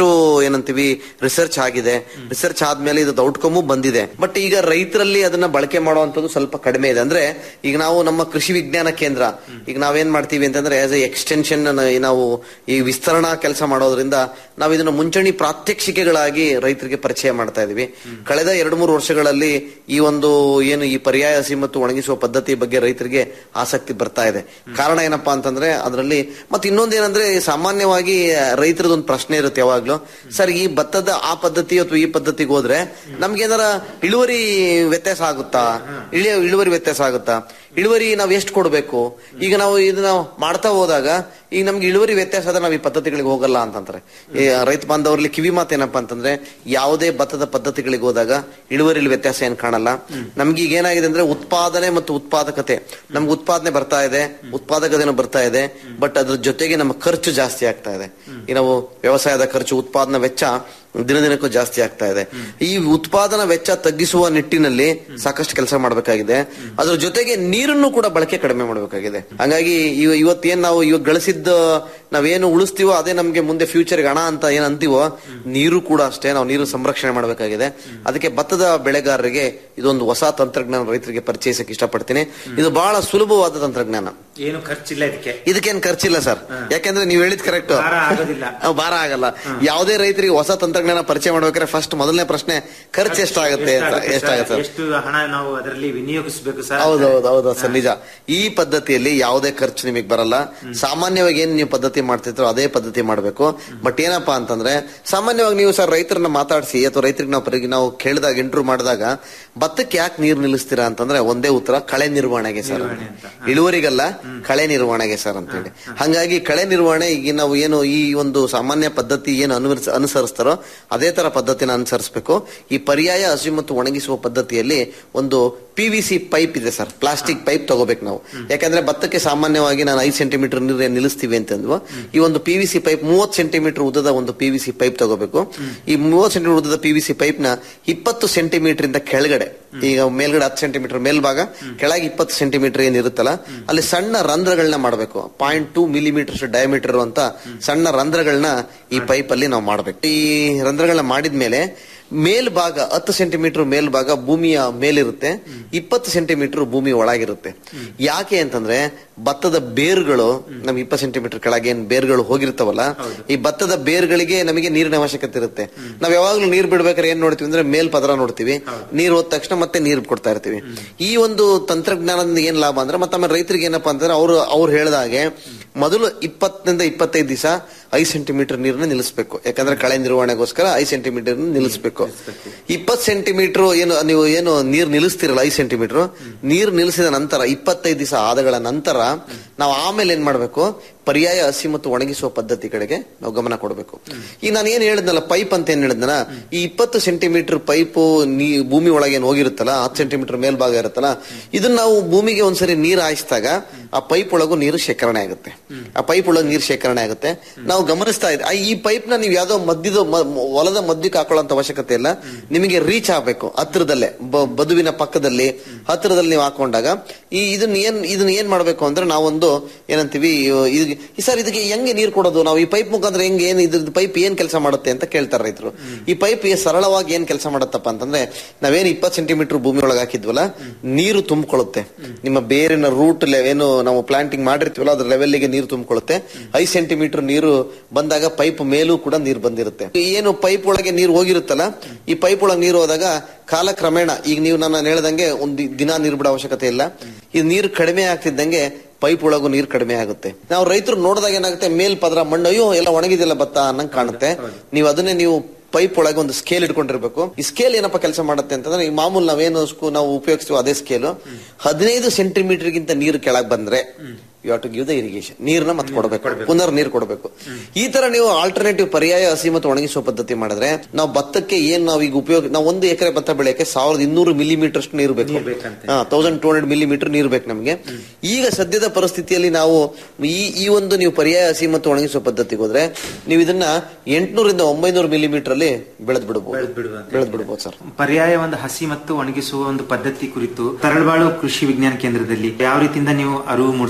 ಏನಂತೀವಿ ರಿಸರ್ಚ್ ಆಗಿದೆ ರಿಸರ್ಚ್ ಆದ್ಮೇಲೆ ಇದು ಔಟ್ಕಮ್ ಬಂದಿದೆ ಬಟ್ ಈಗ ರೈತರಲ್ಲಿ ಅದನ್ನ ಬಳಕೆ ಮಾಡುವಂತದ್ದು ಸ್ವಲ್ಪ ಕಡಿಮೆ ಇದೆ ಅಂದ್ರೆ ಈಗ ನಾವು ನಮ್ಮ ಕೃಷಿ ವಿಜ್ಞಾನ ಕೇಂದ್ರ ಈಗ ನಾವೇನ್ ಮಾಡ್ತೀವಿ ಅಂತಂದ್ರೆ ಆಸ್ ಎ ಎಕ್ಸ್ಟೆನ್ಷನ್ ನಾವು ಈ ವಿಸ್ತರಣಾ ಕೆಲಸ ಮಾಡೋದ್ರಿಂದ ನಾವು ಇದನ್ನ ಮುಂಚೂಣಿ ಪ್ರಾತ್ಯಕ್ಷಿಕೆಗಳಾಗಿ ರೈತರಿಗೆ ಪರಿಚಯ ಮಾಡ್ತಾ ಇದೀವಿ ಕಳೆದ ಎರಡು ಮೂರು ವರ್ಷಗಳಲ್ಲಿ ಈ ಒಂದು ಏನು ಈ ಪರ್ಯಾಯ ಹಸಿ ಮತ್ತು ಒಣಗಿಸುವ ಪದ್ಧತಿ ಬಗ್ಗೆ ರೈತರಿಗೆ ಆಸಕ್ತಿ ಬರ್ತಾ ಇದೆ ಕಾರಣ ಏನಪ್ಪಾ ಅಂತಂದ್ರೆ ಅದರಲ್ಲಿ ಮತ್ತೆ ಇನ್ನೊಂದೇನಂದ್ರೆ ಸಾಮಾನ್ಯವಾಗಿ ರೈತರದೊಂದು ಪ್ರಶ್ನೆ ಇರುತ್ತೆ ಯಾವಾಗ್ಲೂ ಸರ್ ಈ ಭತ್ತದ ಆ ಪದ್ಧತಿ ಅಥವಾ ಈ ಪದ್ಧತಿಗೆ ಹೋದ್ರೆ ನಮ್ಗೆ ಏನಾರ ಇಳುವರಿ ವ್ಯತ್ಯಾಸ ಆಗುತ್ತಾ ಇಳಿಯ ಇಳುವರಿ ವ್ಯತ್ಯಾಸ ಆಗುತ್ತಾ ಇಳುವರಿ ನಾವ್ ಎಷ್ಟು ಕೊಡ್ಬೇಕು ಈಗ ನಾವು ಇದನ್ನ ಮಾಡ್ತಾ ಹೋದಾಗ ಈಗ ನಮ್ಗೆ ಇಳುವರಿ ವ್ಯತ್ಯಾಸ ಆದ್ರೆ ನಾವು ಈ ಪದ್ಧತಿಗಳಿಗೆ ಹೋಗಲ್ಲ ಅಂತಂತಾರೆ ಈ ರೈತ ಬಾಂಧವರಲ್ಲಿ ಕಿವಿ ಮಾತೇನಪ್ಪ ಅಂತಂದ್ರೆ ಯಾವುದೇ ಭತ್ತದ ಪದ್ಧತಿಗಳಿಗೆ ಹೋದಾಗ ಇಳುವರಿಲಿ ವ್ಯತ್ಯಾಸ ಏನ್ ಕಾಣಲ್ಲ ನಮ್ಗೆ ಈಗ ಏನಾಗಿದೆ ಅಂದ್ರೆ ಉತ್ಪಾದನೆ ಮತ್ತು ಉತ್ಪಾದಕತೆ ನಮ್ಗೆ ಉತ್ಪಾದನೆ ಬರ್ತಾ ಇದೆ ಉತ್ಪಾದಕತೆನೂ ಬರ್ತಾ ಇದೆ ಬಟ್ ಅದ್ರ ಜೊತೆಗೆ ನಮ್ಮ ಖರ್ಚು ಜಾಸ್ತಿ ಆಗ್ತಾ ಇದೆ ಈ ನಾವು ವ್ಯವಸಾಯದ ಖರ್ಚು ಉತ್ಪಾದನಾ ವೆಚ್ಚ ದಿನ ದಿನಕ್ಕೂ ಜಾಸ್ತಿ ಆಗ್ತಾ ಇದೆ ಈ ಉತ್ಪಾದನಾ ವೆಚ್ಚ ತಗ್ಗಿಸುವ ನಿಟ್ಟಿನಲ್ಲಿ ಸಾಕಷ್ಟು ಕೆಲಸ ಮಾಡಬೇಕಾಗಿದೆ ಅದ್ರ ಜೊತೆಗೆ ನೀರನ್ನು ಕೂಡ ಬಳಕೆ ಕಡಿಮೆ ಮಾಡಬೇಕಾಗಿದೆ ಹಾಗಾಗಿ ಇವ- ಇವತ್ತೇನ್ ನಾವು ಇವಾಗ ಗಳಿಸಿದ್ದ ನಾವೇನು ಉಳಿಸ್ತೀವೋ ಅದೇ ನಮ್ಗೆ ಮುಂದೆ ಫ್ಯೂಚರ್ ಹಣ ಅಂತ ಏನ್ ಅಂತೀವೋ ನೀರು ಕೂಡ ಅಷ್ಟೇ ನಾವು ನೀರು ಸಂರಕ್ಷಣೆ ಮಾಡಬೇಕಾಗಿದೆ ಅದಕ್ಕೆ ಭತ್ತದ ಬೆಳೆಗಾರರಿಗೆ ಇದೊಂದು ಹೊಸ ತಂತ್ರಜ್ಞಾನ ರೈತರಿಗೆ ಪರಿಚಯಿಸಕ್ಕೆ ಇಷ್ಟಪಡ್ತೀನಿ ಇದು ಬಹಳ ಸುಲಭವಾದ ತಂತ್ರಜ್ಞಾನ ಏನು ಖರ್ಚಿಲ್ಲ ಇದಕ್ಕೆ ಇದಕ್ಕೇನ್ ಖರ್ಚಿಲ್ಲ ಸರ್ ಯಾಕಂದ್ರೆ ನೀವು ಹೇಳಿದ್ ಕರೆಕ್ಟ್ ಭಾರ ಆಗೋದಿಲ್ಲ. ಭಾರ ಆಗಲ್ಲ ಯಾವುದೇ ರೈತರಿಗೆ ಹೊಸ ತಂತ್ರಜ್ಞಾನ ಪರಿಚಯ ಮಾಡ್ಬೇಕಾದ್ರೆ ಫಸ್ಟ್ ಮೊದಲನೇ ಪ್ರಶ್ನೆ ಖರ್ಚು ಎಷ್ಟಾಗುತ್ತೆ ಅಂತ ಎಷ್ಟಾಗುತ್ತೆ ಎಷ್ಟಾಗುತ್ತೆ ಸರ್? ಸರ್ ಎಷ್ಟು ಹಣ ನಾವು ಅದರಲ್ಲಿ ವಿನಿಯೋಗಿಸಬೇಕು ಸರ್ ಹೌದೌದು ಹೌದು ಸರ್ ನಿಜ ಈ ಪದ್ಧತಿಯಲ್ಲಿ ಯಾವುದೇ ಖರ್ಚು ನಿಮಗೆ ಬರಲ್ಲ ಸಾಮಾನ್ಯವಾಗಿ ಏನ್ ನೀವು ಪದ್ಧತಿ ಮಾಡ್ತಿದ್ರು ಅದೇ ಪದ್ಧತಿ ಮಾಡಬೇಕು ಬಟ್ ಏನಪ್ಪಾ ಅಂತಂದ್ರೆ ಸಾಮಾನ್ಯವಾಗಿ ನೀವು ಸರ್ ರೈತರನ್ನ ಮಾತಾಡಿಸಿ ಅಥವಾ ರೈತರಿಗೆ ನಾವು ಪರಿ- ನಾವು ಕೇಳಿದಾಗ ಇಂಟರ್ವ್ಯೂ ಮಾಡಿದಾಗ ಭತ್ತಕ್ಕೆ ಯಾಕೆ ನೀರು ನಿಲ್ಲಿಸ್ತೀರಾ ಅಂತಂದ್ರೆ ಒಂದೇ ಉತ್ತರ ಕಳೆ ನಿರ್ವಹಣೆಗೆ ಸರ್ ಇಳುವರಿಗಲ್ಲ ಕಳೆ ನಿರ್ವಹಣೆಗೆ ಸರ್ ಅಂತೇಳಿ ಹಂಗಾಗಿ ಕಳೆ ನಿರ್ವಹಣೆ ಈಗ ನಾವು ಏನು ಈ ಒಂದು ಸಾಮಾನ್ಯ ಪದ್ಧತಿ ಏನು ಅನುವರ್ಸ- ಅನುಸರಿಸ್ತಾರೋ ಅದೇ ತರ ಪದ್ಧತಿನ ಅನುಸರಿಸಬೇಕು ಈ ಪರ್ಯಾಯ ಹಸಿ ಮತ್ತು ಒಣಗಿಸುವ ಪದ್ಧತಿಯಲ್ಲಿ ಒಂದು ಪಿ ವಿ ಸಿ ಪೈಪ್ ಇದೆ ಸರ್ ಪ್ಲಾಸ್ಟಿಕ್ ಪೈಪ್ ತಗೋಬೇಕು ನಾವು ಯಾಕಂದ್ರೆ ಭತ್ತಕ್ಕೆ ಸಾಮಾನ್ಯವಾಗಿ ನಾನು ಐದು ಸೆಂಟಿಮೀಟರ್ ನೀರು ನಿಲ್ಲಿಸ್ತೀವಿ ಅಂತಂದ್ವು ಈ ಒಂದು ಪಿ ವಿ ಸಿ ಪೈಪ್ ಮೂವತ್ತು ಸೆಂಟಿಮೀಟರ್ ಉದ್ದದ ಒಂದು ಪಿ ವಿ ಸಿ ಪೈಪ್ ತಗೋಬೇಕು ಈ ಮೂವತ್ತು ಸೆಂಟಿಮೀಟರ್ ಉದ್ದದ ಪಿ ವಿ ಸಿ ಪೈಪ್ ನ ಇಪ್ಪತ್ತು ಸೆಂಟಿಮೀಟರ್ ಇಂದ ಕೆಳಗಡೆ ಈಗ ಮೇಲ್ಗಡೆ ಹತ್ತು ಸೆಂಟಿಮೀಟರ್ ಮೇಲ್ಭಾಗ ಕೆಳಗೆ ಇಪ್ಪತ್ತು ಸೆಂಟಿಮೀಟರ್ ಏನಿರುತ್ತಲ್ಲ ಅಲ್ಲಿ ಸಣ್ಣ ರಂಧ್ರಗಳನ್ನ ಮಾಡಬೇಕು ಪಾಯಿಂಟ್ ಟೂ ಮಿಲಿಮೀಟರ್ ಡಯಾಮೀಟರ್ ಅಂತ ಸಣ್ಣ ರಂಧ್ರಗಳನ್ನ ಈ ಪೈಪ್ ಅಲ್ಲಿ ನಾವು ಮಾಡಬೇಕು ಈ ರಂಧ್ರಗಳನ್ನ ಮಾಡಿದ್ಮೇಲೆ ಮೇಲ್ಭಾಗ ಹತ್ತು ಸೆಂಟಿಮೀಟರ್ ಮೇಲ್ಭಾಗ ಭೂಮಿಯ ಮೇಲಿರುತ್ತೆ ಇಪ್ಪತ್ತು ಸೆಂಟಿಮೀಟರ್ ಭೂಮಿ ಒಳಗಿರುತ್ತೆ ಯಾಕೆ ಅಂತಂದ್ರೆ ಭತ್ತದ ಬೇರುಗಳು ನಮ್ಗೆ ಇಪ್ಪತ್ತು ಸೆಂಟಿಮೀಟರ್ ಕೆಳಗೆ ಏನ್ ಬೇರುಗಳು ಹೋಗಿರ್ತಾವಲ್ಲ ಈ ಭತ್ತದ ಬೇರುಗಳಿಗೆ ನಮಗೆ ನೀರಿನ ಅವಶ್ಯಕತೆ ಇರುತ್ತೆ ನಾವ್ ಯಾವಾಗ್ಲೂ ನೀರ್ ಬಿಡ್ಬೇಕಾದ್ರೆ ಏನ್ ನೋಡ್ತೀವಿ ಅಂದ್ರೆ ಮೇಲ್ ಪದರ ನೋಡ್ತೀವಿ ನೀರ್ ಹೋದ ತಕ್ಷಣ ಮತ್ತೆ ನೀರ್ ಕೊಡ್ತಾ ಇರ್ತೀವಿ ಈ ಒಂದು ತಂತ್ರಜ್ಞಾನದಿಂದ ಏನ್ ಲಾಭ ಅಂದ್ರೆ ಮತ್ತೆ ಆಮೇಲೆ ರೈತರಿಗೆ ಏನಪ್ಪಾ ಅಂತಂದ್ರೆ ಅವ್ರು ಅವ್ರು ಹೇಳ್ದ ಹಾಗೆ ಮೊದಲು ಇಪ್ಪತ್ತರಿಂದ ಇಪ್ಪತ್ತೈದು ದಿವಸ ಐದು ಸೆಂಟಿಮೀಟರ್ ನೀರನ್ನ ನಿಲ್ಲಿಸಬೇಕು ಯಾಕಂದ್ರೆ ಕಳೆ ನಿರ್ವಹಣೆಗೋಸ್ಕರ ಐದು ಸೆಂಟಿಮೀಟರ್ ನಿಲ್ಲಿಸಬೇಕು ಇಪ್ಪತ್ತು ಸೆಂಟಿಮೀಟರ್ ಏನು ನೀವು ಏನು ನೀರ್ ನಿಲ್ಲಿಸ್ತಿರಲ್ಲ ಐದು ಸೆಂಟಿಮೀಟರ್ ನೀರ್ ನಿಲ್ಲಿಸಿದ ನಂತರ ಇಪ್ಪತ್ತೈದು ದಿವಸ ಆದಗಳ ನಂತರ ನಾವು ಆಮೇಲೆ ಏನ್ ಮಾಡ್ಬೇಕು ಪರ್ಯಾಯ ಹಸಿ ಮತ್ತು ಒಣಗಿಸುವ ಪದ್ಧತಿ ಕಡೆಗೆ ನಾವು ಗಮನ ಕೊಡಬೇಕು ಈಗ ನಾನು ಏನ್ ಹೇಳಿದ್ನಲ್ಲ ಪೈಪ್ ಅಂತ ಏನ್ ಹೇಳಿದ್ನಲ್ಲ ಈ ಇಪ್ಪತ್ತು ಸೆಂಟಿಮೀಟರ್ ಪೈಪ್ ನೀ ಭೂಮಿ ಒಳಗೆ ಏನ್ ಹೋಗಿರುತ್ತಲ್ಲ ಹತ್ತು ಸೆಂಟಿಮೀಟರ್ ಮೇಲ್ಭಾಗ ಇರುತ್ತಲ್ಲ ಇದನ್ನ ನಾವು ಭೂಮಿಗೆ ಒಂದ್ಸರಿ ನೀರು ಹಾಯಿಸಿದಾಗ ಆ ಪೈಪ್ ಒಳಗೂ ನೀರು ಶೇಖರಣೆ ಆಗುತ್ತೆ ಆ ಪೈಪ್ ಒಳಗೆ ನೀರು ಶೇಖರಣೆ ಆಗುತ್ತೆ ನಾವು ಗಮನಿಸ್ತಾ ಇದ್ದೆ ಈ ಪೈಪ್ ನ ನೀವು ಯಾವ್ದೋ ಮಧ್ಯದ ಮ- ಮ- ಹೊಲದ ಮಧ್ಯಕ್ಕೆ ಹಾಕೊಳ್ಳೋಂತ ಅವಶ್ಯಕತೆ ಇಲ್ಲ ನಿಮಗೆ ರೀಚ್ ಆಗ್ಬೇಕು ಹತ್ರದಲ್ಲೇ ಬ- ಬದುವಿನ ಪಕ್ಕದಲ್ಲಿ ಹತ್ರದಲ್ಲಿ ನೀವು ಹಾಕೊಂಡಾಗ ಈ ಇದನ್ನ ಏನ್ ಇದನ್ನ ಏನ್ ಮಾಡ್ಬೇಕು ಅಂದ್ರೆ ನಾವೊಂದು ಏನಂತೀವಿ ಇದು ಸರ್ ಇದಕ್ಕೆ ಹೆಂಗೆ ನೀರು ಕೊಡೋದು ನಾವು ಈ ಪೈಪ್ ಮುಖಾಂತರ ಹೆಂಗೆ ಏನ್ ಇದ್ರದ್ದು ಪೈಪ್ ಏನ್ ಕೆಲಸ ಮಾಡುತ್ತೆ ಅಂತ ಕೇಳ್ತಾರೆ ರೈತರು ಈ ಪೈಪ್ ಸರಳವಾಗಿ ಏನ್ ಕೆಲಸ ಮಾಡುತ್ತಪ್ಪ ಅಂತಂದ್ರೆ ನಾವೇನು ಇಪ್ಪತ್ತು ಸೆಂಟಿಮೀಟರ್ ಭೂಮಿ ಒಳಗೆ ಹಾಕಿದ್ವಲ್ಲ ನೀರು ತುಂಬಿಕೊಳ್ಳುತ್ತೆ ನಿಮ್ಮ ಬೇರಿನ ರೂಟ್ ಏನು ನಾವು ಪ್ಲಾಂಟಿಂಗ್ ಮಾಡಿರ್ತೀವಲ್ಲ ಅದ್ರ ಲೆವೆಲ್ಗೆ ನೀರು ತುಂಬಿಕೊಳ್ಳುತ್ತೆ ಐದು ಸೆಂಟಿಮೀಟರ್ ನೀರು ಬಂದಾಗ ಪೈಪ್ ಮೇಲೂ ಕೂಡ ನೀರು ಬಂದಿರುತ್ತೆ ಈ ಏನು ಪೈಪ್ ಒಳಗೆ ನೀರು ಹೋಗಿರುತ್ತಲ್ಲ ಈ ಪೈಪ್ ಒಳಗೆ ನೀರು ಹೋದಾಗ ಕಾಲಕ್ರಮೇಣ ಈಗ ನೀವು ನಾನು ಹೇಳ್ದಂಗೆ ಒಂದು ದಿನ ನೀರು ಬಿಡೋ ಅವಶ್ಯಕತೆ ಇಲ್ಲ ಈ ನೀರು ಕಡಿಮೆ ಆಗ್ತಿದ್ದಂಗೆ ಪೈಪ್ ಒಳಗೂ ನೀರು ಕಡಿಮೆ ಆಗುತ್ತೆ ನಾವು ರೈತರು ನೋಡಿದಾಗ ಏನಾಗುತ್ತೆ ಮೇಲ್ ಪದರ ಮಣ್ಣು ಅಯ್ಯೋ ಎಲ್ಲ ಒಣಗಿದಿಲ್ಲ ಭತ್ತ ಅನ್ನಂಗ್ ಕಾಣುತ್ತೆ ನೀವು ಅದನ್ನೇ ನೀವು ಪೈಪ್ ಒಳಗೆ ಒಂದು ಸ್ಕೇಲ್ ಇಟ್ಕೊಂಡಿರ್ಬೇಕು ಈ ಸ್ಕೇಲ್ ಏನಪ್ಪ ಕೆಲಸ ಮಾಡುತ್ತೆ ಅಂತಂದ್ರೆ ಈ ಮಾಮೂಲು ನಾವೇನು ಸ್ಕೂ- ನಾವು ಉಪಯೋಗಿಸ್ತೀವಿ ಅದೇ ಸ್ಕೇಲು ಹದಿನೈದು ಸೆಂಟಿಮೀಟರ್ ಗಿಂತ ನೀರು ಕೆಳಗೆ ಬಂದ್ರೆ you have to give the irrigation ನೀರನ್ನ ಮತ್ತೆ ಕೊಡಬೇಕು ಪುನರ್ ನೀರು ಕೊಡಬೇಕು ಈ ತರ ನೀವು ಆಲ್ಟರ್ನೇಟಿವ್ ಪರ್ಯಾಯ ಹಸಿ ಮತ್ತು ಒಣಗಿಸುವ ಪದ್ಧತಿ ಮಾಡಿದ್ರೆ ನಾವು ಭತ್ತಕ್ಕೆ ಏನ್ ನಾವು ಈಗ ಉಪಯೋಗ ನಾವು ಒಂದು ಎಕರೆ ಭತ್ತ ಬೆಳೆಯಕ್ಕೆ ಸಾವಿರದ ಇನ್ನೂರು ಮಿಲಿಮೀಟರ್ ಅಷ್ಟು ನೀರು ಬೇಕು ತೌಸಂಡ್ ಟೂ ಹಂಡ್ರೆಡ್ ಮಿಲಿಮೀಟರ್ ನೀರು ಬೇಕು ನಮಗೆ ಈಗ ಸದ್ಯದ ಪರಿಸ್ಥಿತಿಯಲ್ಲಿ ನಾವು ಈ ಈ ಒಂದು ನೀವು ಪರ್ಯಾಯ ಹಸಿ ಮತ್ತು ಒಣಗಿಸುವ ಪದ್ಧತಿಗೆ ಹೋದ್ರೆ ನೀವು ಇದನ್ನ ಎಂಟ್ನೂರಿಂದ ಒಂಬೈನೂರು ಮಿಲಿಮೀಟರ್ ಅಲ್ಲಿ ಬೆಳೆದ್ ಬಿಡಬಹುದು ಬೆಳೆದ್ ಬಿಡಬಹುದು ಸರ್ ಪರ್ಯಾಯ ಒಂದು ಹಸಿ ಮತ್ತು ಒಣಗಿಸುವ ಒಂದು ಪದ್ಧತಿ ಕುರಿತು ತರಳಬಾಳು ಕೃಷಿ ವಿಜ್ಞಾನ ಕೇಂದ್ರದಲ್ಲಿ ಯಾವ ರೀತಿಯಿಂದ ನೀವು ಅರಿವು ಮೂಡಿಸಿದಿರಿ ಸರ್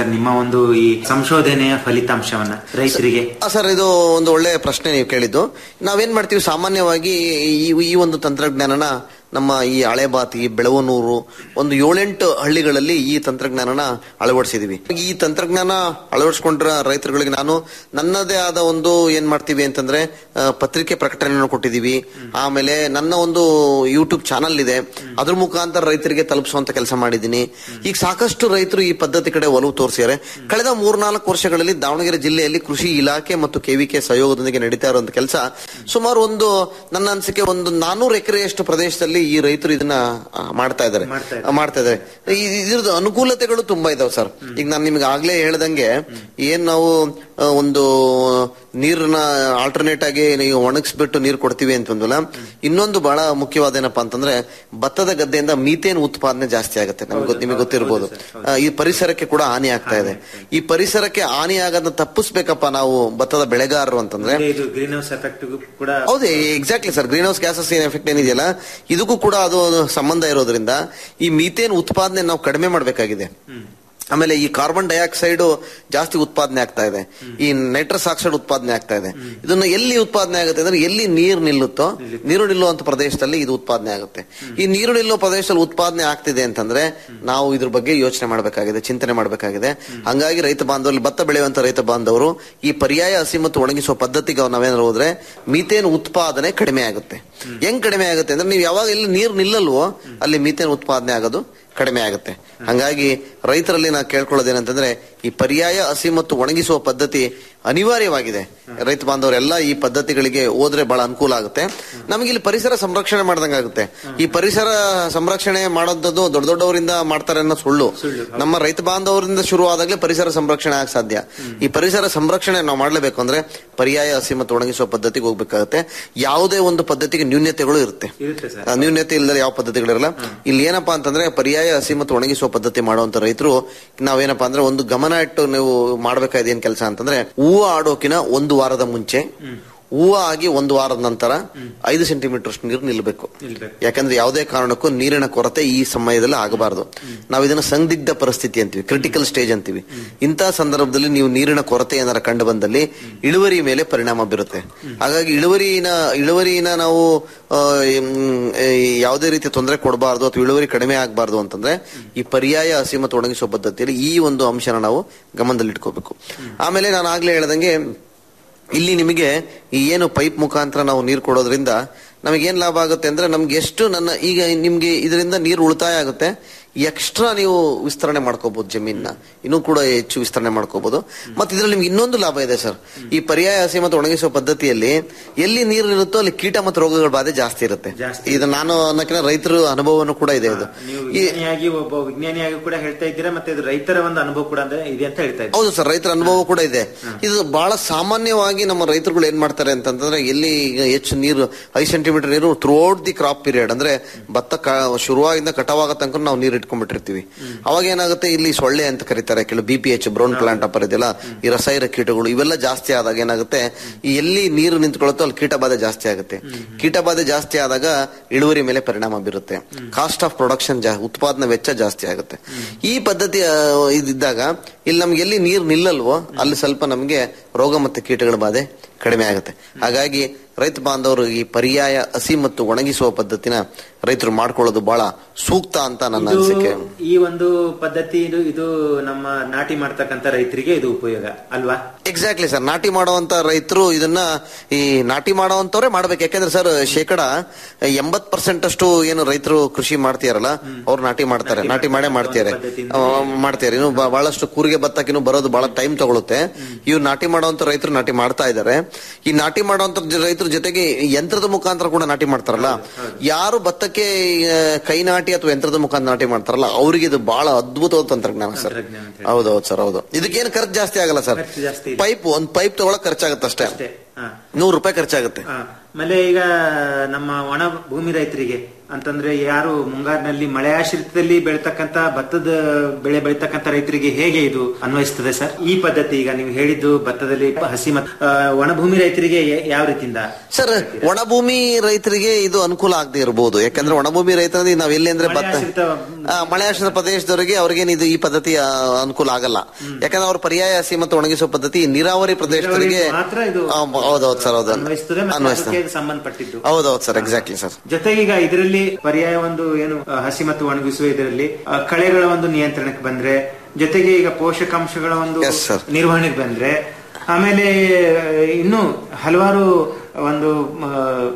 ಸರ್ ನಿಮ್ಮ ಒಂದು ಈ ಸಂಶೋಧನೆಯ ಫಲಿತಾಂಶವನ್ನ ರೈತರಿಗೆ ಆ, ಸರ್ ಇದು ಒಂದು ಒಳ್ಳೆ ಪ್ರಶ್ನೆ ನೀವು ಕೇಳಿದ್ದು ನಾವೇನ್ ಮಾಡ್ತೀವಿ ಸಾಮಾನ್ಯವಾಗಿ ಈ ಈ ಒಂದು ತಂತ್ರಜ್ಞಾನನ ನಮ್ಮ ಈ ಹಳೆಬಾತಿ ಬೆಳವನೂರು ಒಂದು ಏಳೆಂಟು ಹಳ್ಳಿಗಳಲ್ಲಿ ಈ ತಂತ್ರಜ್ಞಾನನ ಅಳವಡಿಸಿದೀವಿ ಈ ತಂತ್ರಜ್ಞಾನ ಅಳವಡಿಸ್ಕೊಂಡ್ರ ರೈತರುಗಳಿಗೆ ನಾನು ನನ್ನದೇ ಆದ ಒಂದು ಏನ್ ಮಾಡ್ತೀವಿ ಅಂತಂದ್ರೆ ಆ, ಪತ್ರಿಕೆ ಪ್ರಕಟಣೆಯನ್ನು ಕೊಟ್ಟಿದೀವಿ ಆಮೇಲೆ ನನ್ನ ಒಂದು ಯೂಟ್ಯೂಬ್ ಚಾನಲ್ ಇದೆ ಅದ್ರ ಮುಖಾಂತರ ರೈತರಿಗೆ ತಲುಪಿಸುವಂತ ಕೆಲಸ ಮಾಡಿದ್ದೀನಿ ಈಗ ಸಾಕಷ್ಟು ರೈತರು ಈ ಪದ್ಧತಿ ಕಡೆ ಒಲವು ತೋರಿಸಿದ್ದಾರೆ ಕಳೆದ ಮೂರ್ನಾಲ್ಕು ವರ್ಷಗಳಲ್ಲಿ ದಾವಣಗೆರೆ ಜಿಲ್ಲೆಯಲ್ಲಿ ಕೃಷಿ ಇಲಾಖೆ ಮತ್ತು ಕೆವಿಕೆ ಸಹಯೋಗದೊಂದಿಗೆ ನಡೀತಾ ಇರುವಂತ ಕೆಲಸ ಸುಮಾರು ಒಂದು ನನ್ನ ಅನಿಸಿಕೆ ಒಂದು ನಾನೂರು ಎಕರೆಯಷ್ಟು ಪ್ರದೇಶದಲ್ಲಿ ಈ ರೈತರು ಇದನ್ನ ಆ, ಮಾಡ್ತಾ ಇದ್ದಾರೆ ಆ, ಮಾಡ್ತಾ ಇದ್ದಾರೆ ಈ- ಇದ್ರದ್ದು ಅನುಕೂಲತೆಗಳು ತುಂಬಾ ಇದಾವೆ ಸರ್ ಈಗ ನಾನು ನಿಮ್ಗೆ ಆಗ್ಲೇ ಹೇಳ್ದಂಗೆ ಏನ್ ನಾವು ಆ, ಒಂದು ನೀರನ್ನ ಆಲ್ಟರ್ನೇಟ್ ಆಗಿ ನೀವು ಒಣಗಿಸ್ಬಿಟ್ಟು ನೀರು ಕೊಡ್ತೀವಿ ಅಂತಂದ್ವಲ್ಲ ಇನ್ನೊಂದು ಬಹಳ ಮುಖ್ಯವಾದ ಏನಪ್ಪಾ ಅಂತಂದ್ರೆ ಭತ್ತದ ಗದ್ದೆಯಿಂದ ಮೀಥೇನ್ ಉತ್ಪಾದನೆ ಜಾಸ್ತಿ ಆಗುತ್ತೆ ನಮ್ಗೆ ಗೊತ್ತು- ನಿಮಗೆ ಗೊತ್ತಿರ್ಬೋದು ಆ, ಈ ಪರಿಸರಕ್ಕೆ ಕೂಡ ಹಾನಿ ಆಗ್ತಾ ಇದೆ ಈ ಪರಿಸರಕ್ಕೆ ಹಾನಿ ಆಗೋದನ್ನ ತಪ್ಪಿಸ್ಬೇಕಪ್ಪ ನಾವು ಭತ್ತದ ಬೆಳೆಗಾರರು ಅಂತಂದ್ರೆ ಅಂದ್ರೆ ಇದು ಗ್ರೀನ್ ಹೌಸ್ ಎಫೆಕ್ಟ್ ಕೂಡ ಹೌದು exactly sir green house gases ಏನ್ ಎಫೆಕ್ಟ್ ಏನಿದೆಯಲ್ಲ ಇದಕ್ಕೂ ಕೂಡ ಅದು ಸಂಬಂಧ ಇರೋದ್ರಿಂದ ಈ ಮೀಥೇನ್ ಉತ್ಪಾದನೆ ನಾವು ಕಡಿಮೆ ಮಾಡಬೇಕಾಗಿದೆ ಆಮೇಲೆ ಈ ಕಾರ್ಬನ್ ಡೈಆಕ್ಸೈಡ್ ಜಾಸ್ತಿ ಉತ್ಪಾದನೆ ಆಗ್ತಾ ಇದೆ ಈ ನೈಟ್ರಸ್ ಆಕ್ಸೈಡ್ ಉತ್ಪಾದನೆ ಆಗ್ತಾ ಇದೆ ಇದನ್ನ ಎಲ್ಲಿ ಉತ್ಪಾದನೆ ಆಗುತ್ತೆ ಅಂದ್ರೆ ಎಲ್ಲಿ ನೀರು ನಿಲ್ಲುತ್ತೋ ನೀರು ನಿಲ್ಲುವಂತ ಪ್ರದೇಶದಲ್ಲಿ ಇದು ಉತ್ಪಾದನೆ ಆಗುತ್ತೆ ಈ ನೀರು ನಿಲ್ಲುವ ಪ್ರದೇಶದಲ್ಲಿ ಉತ್ಪಾದನೆ ಆಗ್ತಿದೆ ಅಂತಂದ್ರೆ ನಾವು ಇದ್ರ ಬಗ್ಗೆ ಯೋಚನೆ ಮಾಡಬೇಕಾಗಿದೆ ಚಿಂತನೆ ಮಾಡಬೇಕಾಗಿದೆ ಹಂಗಾಗಿ ರೈತ ಬಾಂಧವರಲ್ಲಿ ಭತ್ತ ಬೆಳೆಯುವಂತ ರೈತ ಬಾಂಧವರು ಈ ಪರ್ಯಾಯ ಹಸಿ ಮತ್ತು ಒಣಗಿಸುವ ಪದ್ಧತಿಗೆ ನಾವೇನಾದ್ರು ಹೋದ್ರೆ ಮೀಥೇನ್ ಉತ್ಪಾದನೆ ಕಡಿಮೆ ಆಗುತ್ತೆ ಹೆಂಗ್ ಕಡಿಮೆ ಆಗುತ್ತೆ ಅಂದ್ರೆ ನೀವು ಯಾವಾಗ ಎಲ್ಲಿ ನೀರು ನಿಲ್ಲಲ್ವೋ ಅಲ್ಲಿ ಮೀಥೇನ್ ಉತ್ಪಾದನೆ ಆಗೋದು ಕಡಿಮೆ ಆಗುತ್ತೆ ಹಂಗಾಗಿ ರೈತರಲ್ಲಿ ನಾ ಕೇಳ್ಕೊಳ್ಳೋದೇನಂತಂದ್ರೆ ಈ ಪರ್ಯಾಯ ಹಸಿ ಮತ್ತು ಒಣಗಿಸುವ ಪದ್ಧತಿ ಅನಿವಾರ್ಯವಾಗಿದೆ ರೈತ ಬಾಂಧವರೆಲ್ಲ ಈ ಪದ್ಧತಿಗಳಿಗೆ ಹೋದ್ರೆ ಬಹಳ ಅನುಕೂಲ ಆಗುತ್ತೆ ನಮಗೆ ಇಲ್ಲಿ ಪರಿಸರ ಸಂರಕ್ಷಣೆ ಮಾಡ್ದಂಗಾಗುತ್ತೆ ಈ ಪರಿಸರ ಸಂರಕ್ಷಣೆ ಮಾಡೋದದ್ದು ದೊಡ್ಡ ದೊಡ್ಡವರಿಂದ ಮಾಡ್ತಾರೆ ಅನ್ನೋ ಸುಳ್ಳು ನಮ್ಮ ರೈತ ಬಾಂಧವರಿಂದ ಶುರು ಆದಾಗಲೇ ಪರಿಸರ ಸಂರಕ್ಷಣೆ ಆಗ ಸಾಧ್ಯ ಈ ಪರಿಸರ ಸಂರಕ್ಷಣೆ ನಾವು ಮಾಡ್ಲೇಬೇಕು ಅಂದ್ರೆ ಪರ್ಯಾಯ ಹಸಿ ಮತ್ತು ಒಣಗಿಸುವ ಪದ್ಧತಿಗೆ ಹೋಗ್ಬೇಕಾಗುತ್ತೆ ಯಾವುದೇ ಒಂದು ಪದ್ಧತಿಗೆ ನ್ಯೂನ್ಯತೆಗಳು ಇರುತ್ತೆ ಇರುತ್ತೆ ಸರ್ ಆ, ನ್ಯೂನ್ಯತೆ ಇಲ್ಲದೆ ಯಾವ ಪದ್ಧತಿಗಳಿರಲ್ಲ ಇಲ್ಲಿ ಏನಪ್ಪಾ ಅಂತಂದ್ರೆ ಪರ್ಯಾಯ ಹಸಿ ಮತ್ತು ಒಣಗಿಸುವ ಪದ್ಧತಿ ಮಾಡುವಂತ ರೈತರು ನಾವೇನಪ್ಪಾ ಅಂದ್ರೆ ಒಂದು ಗಮನ ಇಟ್ಟು ನೀವು ಮಾಡ್ಬೇಕಾದ ಏನ್ ಕೆಲಸ ಅಂತಂದ್ರೆ ಹೂವು ಆಡೋಕಿನ ಒಂದು ವಾರದ ಮುಂಚೆ ಹೂವು ಆಗಿ ಒಂದು ವಾರದ ನಂತರ ಐದು ಸೆಂಟಿಮೀಟರ್ ನೀರು ನಿಲ್ಬೇಕು ಯಾಕಂದ್ರೆ ಯಾವುದೇ ಕಾರಣಕ್ಕೂ ನೀರಿನ ಕೊರತೆ ಈ ಸಮಯದಲ್ಲಿ ಆಗಬಾರದು ನಾವು ಇದನ್ನ ಸಂದಿಗ್ಧ ಪರಿಸ್ಥಿತಿ ಅಂತೀವಿ ಕ್ರಿಟಿಕಲ್ ಸ್ಟೇಜ್ ಅಂತೀವಿ ಇಂತಹ ಸಂದರ್ಭದಲ್ಲಿ ನೀವು ನೀರಿನ ಕೊರತೆ ಏನಾರ ಕಂಡು ಬಂದಲ್ಲಿ ಇಳುವರಿ ಮೇಲೆ ಪರಿಣಾಮ ಬೀರುತ್ತೆ ಹಾಗಾಗಿ ಇಳುವರಿನ ಇಳುವರಿನ ನಾವು ಆ, ಮ್, ಈ ಯಾವುದೇ ರೀತಿ ತೊಂದರೆ ಕೊಡಬಾರ್ದು ಅಥವಾ ಇಳುವರಿ ಕಡಿಮೆ ಆಗಬಾರ್ದು ಅಂತಂದ್ರೆ ಈ ಪರ್ಯಾಯ ಹಸಿ ಮತ್ತು ಒಣಗಿಸುವ ಪದ್ಧತಿಯಲ್ಲಿ ಈ ಒಂದು ಅಂಶನ ನಾವು ಗಮನದಲ್ಲಿಟ್ಕೋಬೇಕು ಆಮೇಲೆ ನಾನು ಆಗ್ಲೇ ಹೇಳ್ದಂಗೆ ಇಲ್ಲಿ ನಿಮಗೆ ಈ ಏನು ಪೈಪ್ ಮುಖಾಂತರ ನಾವು ನೀರು ಕೊಡೋದ್ರಿಂದ ನಮಗೇನ್ ಲಾಭ ಆಗುತ್ತೆ ಅಂದ್ರೆ ನಮ್ಗೆ ಎಷ್ಟು ನನ್ನ ಈಗ ನಿಮ್ಗೆ ಇದರಿಂದ ನೀರು ಉಳಿತಾಯ ಆಗುತ್ತೆ ಎಕ್ಸ್ಟ್ರಾ ನೀವು ವಿಸ್ತರಣೆ ಮಾಡ್ಕೋಬಹುದು ಜಮೀನ ಇನ್ನೂ ಕೂಡ ಹೆಚ್ಚು ವಿಸ್ತರಣೆ ಮಾಡ್ಕೋಬಹುದು ಮತ್ತೆ ಇದ್ರಲ್ಲಿ ನಿಮ್ಗೆ ಇನ್ನೊಂದು ಲಾಭ ಇದೆ ಸರ್ ಈ ಪರ್ಯಾಯ ಹಸಿ ಮತ್ತು ಒಣಗಿಸುವ ಪದ್ಧತಿಯಲ್ಲಿ ಎಲ್ಲಿ ನೀರು ಇರುತ್ತೋ ಅಲ್ಲಿ ಕೀಟ ಮತ್ತು ರೋಗಗಳ ಬಾಧೆ ಜಾಸ್ತಿ ಇರುತ್ತೆ ಇದು ನಾನು ಅನ್ನೋಕಿನ ರೈತರ ಅನುಭವನೂ ಕೂಡ ಇದೆ ಇದು ನೀವು ಈ ವಿಜ್ಞಾನಿಯಾಗಿ ಒಬ್ಬ ವಿಜ್ಞಾನಿಯಾಗಿ ಕೂಡ ಹೇಳ್ತಾ ಇದ್ದೀರಾ ಮತ್ತೆ ಇದು ರೈತರ ಒಂದು ಅನುಭವ ಕೂಡ ಅಂದ್ರೆ ಇದೆ ಅಂತ ಹೇಳ್ತಾ ಇದ್ದೀರಾ ಹೌದು ಸರ್ ರೈತರ ಅನುಭವ ಕೂಡ ಇದೆ ಇದು ಬಹಳ ಸಾಮಾನ್ಯವಾಗಿ ನಮ್ಮ ರೈತರುಗಳು ಏನ್ ಮಾಡ್ತಾರೆ ಅಂತಂದ್ರೆ ಎಲ್ಲಿ ಈಗ ಹೆಚ್ಚು ನೀರು ಐದು ಸೆಂಟಿಮೀಟರ್ ನೀರು ಥ್ರೂಔಟ್ ದಿ ಕ್ರಾಪ್ ಪೀರಿಯಡ್ ಅಂದ್ರೆ ಭತ್ತ ಕ- ಶುರುವಾಗಿಂದ ಕಟಾವಾಗೋ ತನಕ ನಾವು ನೀರು ಇಟ್ಕೊಂಡ್ಬಿಟ್ಟಿರ್ತೀವಿ ಅವಾಗ ಏನಾಗುತ್ತೆ ಇಲ್ಲಿ ಸೊಳ್ಳೆ ಅಂತ ಕರೀತಾರೆ ಕೆಲವು B P H brown plant hopper ಇದೆಯಲ್ಲ ಈ ರಸಾಯನ ಕೀಟಗಳು ಇವೆಲ್ಲ ಜಾಸ್ತಿ ಆದಾಗ ಏನಾಗುತ್ತೆ ಈ ಎಲ್ಲಿ ನೀರು ನಿಂತ್ಕೊಳ್ಳುತ್ತೋ ಅಲ್ಲಿ ಕೀಟ ಬಾಧೆ ಜಾಸ್ತಿ ಆಗುತ್ತೆ ಕೀಟ ಬಾಧೆ ಜಾಸ್ತಿ ಆದಾಗ ಇಳುವರಿ ಮೇಲೆ ಪರಿಣಾಮ ಬೀರುತ್ತೆ ಕಾಸ್ಟ್ ಆಫ್ ಪ್ರೊಡಕ್ಷನ್ ಉತ್ಪಾದನಾ ವೆಚ್ಚ ಜಾಸ್ತಿ ಆಗುತ್ತೆ ಈ ಪದ್ಧತಿ ಆ, ಇದ್ದಾಗ ಇಲ್ಲಿ ನಮ್ಗೆ ಎಲ್ಲಿ ನೀರು ನಿಲ್ಲಲ್ವೋ ಅಲ್ಲಿ ಸ್ವಲ್ಪ ನಮಗೆ ರೋಗ ಮತ್ತು ಕೀಟಗಳ ಬಾಧೆ ಕಡಿಮೆ ಆಗುತ್ತೆ ಹಾಗಾಗಿ ರೈತ ಬಾಂಧವರು ಈ ಪರ್ಯಾಯ ಹಸಿ ಮತ್ತು ಒಣಗಿಸುವ ಪದ್ಧತಿನ ರೈತರು ಮಾಡ್ಕೊಳ್ಳೋದು ಬಹಳ ಸೂಕ್ತ ಅಂತ ನನ್ನ ಇದು ಅನಿಸಿಕೆ ಈ ಒಂದು ಪದ್ಧತಿ ಇದು ಇದು ನಮ್ಮ ನಾಟಿ ಮಾಡ್ತಕ್ಕಂತ ರೈತರಿಗೆ ಇದು ಉಪಯೋಗ ಅಲ್ವಾ ಎಕ್ಸಾಕ್ಟ್ಲಿ ಸರ್ ನಾಟಿ ಮಾಡುವಂತ ರೈತರು ಇದನ್ನ ಈ ನಾಟಿ ಮಾಡುವಂತವ್ರೆ ಮಾಡ್ಬೇಕು ಯಾಕಂದ್ರೆ ಸರ್ ಶೇಕಡ ಎಂಬತ್ ಪರ್ಸೆಂಟ್ ಅಷ್ಟು ಏನು ರೈತರು ಕೃಷಿ ಮಾಡ್ತೀಯಾರಲ್ಲ ಅವ್ರು ನಾಟಿ ಮಾಡ್ತಾರೆ ನಾಟಿ ಮಾಡೇ ಮಾಡ್ತಾರೆ ಆ, ಮಾಡ್ತಾರೆ ಇನ್ನು ಬ- ಬಹಳಷ್ಟು ಕೂರಿಗೆ ಭತ್ತಕ್ಕೆ ಇನ್ನು ಬರೋದು ಬಹಳ ಟೈಮ್ ತಗೊಳುತ್ತೆ ಇವ್ರು ನಾಟಿ ಮಾಡುವಂತ ರೈತರು ನಾಟಿ ಮಾಡ್ತಾ ಇದ್ದಾರೆ ಈ ನಾಟಿ ಮಾಡುವಂತ ಜ- ರೈತರ ಜೊತೆಗೆ ಈ ಯಂತ್ರದ ಮುಖಾಂತರ ಕೂಡ ನಾಟಿ ಮಾಡ್ತಾರಲ್ಲ ಯಾರು ಭತ್ತಕ್ಕೆ ಆ, ಕೈ ನಾಟಿ ಅಥವಾ ಯಂತ್ರದ ಮುಖಾಂತರ ನಾಟಿ ಮಾಡ್ತಾರಲ್ಲ ಅವ್ರಿಗೆ ಇದು ಬಹಳ ಅದ್ಭುತವಾದ ತಂತ್ರಜ್ಞಾನ ಸರ್ ಹೌದೌದು ಸರ್ ಹೌದು ಇದಕ್ಕೇನು ಖರ್ಚು ಜಾಸ್ತಿ ಆಗಲ್ಲ ಸರ್ ಜಾಸ್ತಿ ಪೈಪ್ ಒಂದ್ ಪೈಪ್ ತಗೊಳಕ್ ಖರ್ಚಾಗುತ್ತೆ ಅಷ್ಟೇ ಹಾ. ನೂರು ರೂಪಾಯಿ ಖರ್ಚಾಗುತ್ತೆ ಆಮೇಲೆ ಈಗ ನಮ್ಮ ಒಣ ಭೂಮಿ ರೈತರಿಗೆ ಅಂತಂದ್ರೆ ಯಾರು ಮುಂಗಾರಿನಲ್ಲಿ ಮಳೆ ಆಶ್ರಿತದಲ್ಲಿ ಬೆಳ್ತಕ್ಕಂತ ಭತ್ತದ ಬೆಳೆ ಬೆಳಿತಕ್ಕಂತ ರೈತರಿಗೆ ಹೇಗೆ ಇದು ಅನ್ವಯಿಸ್ತದೆ ಸರ್ ಈ ಪದ್ಧತಿ ಈಗ ನೀವು ಹೇಳಿದ್ದು ಭತ್ತದಲ್ಲಿ ಹಸಿ ಮತ್ತು ಆ, ಒಣ ಭೂಮಿ ರೈತರಿಗೆ ಯ- ಯಾವ ರೀತಿಯಿಂದ ಸರ್ ಒಣಭೂಮಿ ರೈತರಿಗೆ ಇದು ಅನುಕೂಲ ಆಗದೆ ಇರಬಹುದು ಯಾಕಂದ್ರೆ ಒಣಭೂಮಿ ರೈತರಲ್ಲಿ ನಾವ್ ಎಲ್ಲಿ ಅಂದ್ರೆ ಭತ್ತ ಆ, ಮಳೆ ಆಶ್ರಿತ ಪ್ರದೇಶದವರಿಗೆ ಅವ್ರಿಗೇನು ಇದು ಈ ಪದ್ಧತಿ ಆ, ಅನುಕೂಲ ಆಗಲ್ಲ ಯಾಕಂದ್ರೆ ಅವ್ರ ಪರ್ಯಾಯ ಹಸಿ ಮತ್ತು ಒಣಗಿಸುವ ಪದ್ಧತಿ ನೀರಾವರಿ ಪ್ರದೇಶದವರಿಗೆ ಮಾತ್ರ ಇದು ಆ, ಹೌದೌದು ಸರ್ ಹೌದು ಅನ್ವಯಿಸ್ತದೆ ಮತ್ತೆ ಅನ್ವಯಿಸ್ತದೆ ಅದಕ್ಕೆ ಸಂಬಂಧಪಟ್ಟಿದ್ದು ಹೌದೌದು ಸರ್ ಎಕ್ಸಾಕ್ಟ್ಲಿ ಸರ್ ಜೊತೆಗೆ ಈಗ ಇದರಲ್ಲಿ ಪರ್ಯಾಯ ಒಂದು ಏನು ಆ, ಹಸಿ ಮತ್ತು ಒಣಗಿಸುವ ಇದರಲ್ಲಿ ಆ, ಕಳೆಗಳ ಒಂದು ನಿಯಂತ್ರಣಕ್ಕೆ ಬಂದ್ರೆ ಜೊತೆಗೆ ಈಗ ಪೋಷಕಾಂಶಗಳ ಒಂದು Yes, sir. ನಿರ್ವಹಣೆಗೆ ಬಂದ್ರೆ ಆಮೇಲೆ ಆ, ಇನ್ನು ಹಲವಾರು ಒಂದು ಆ,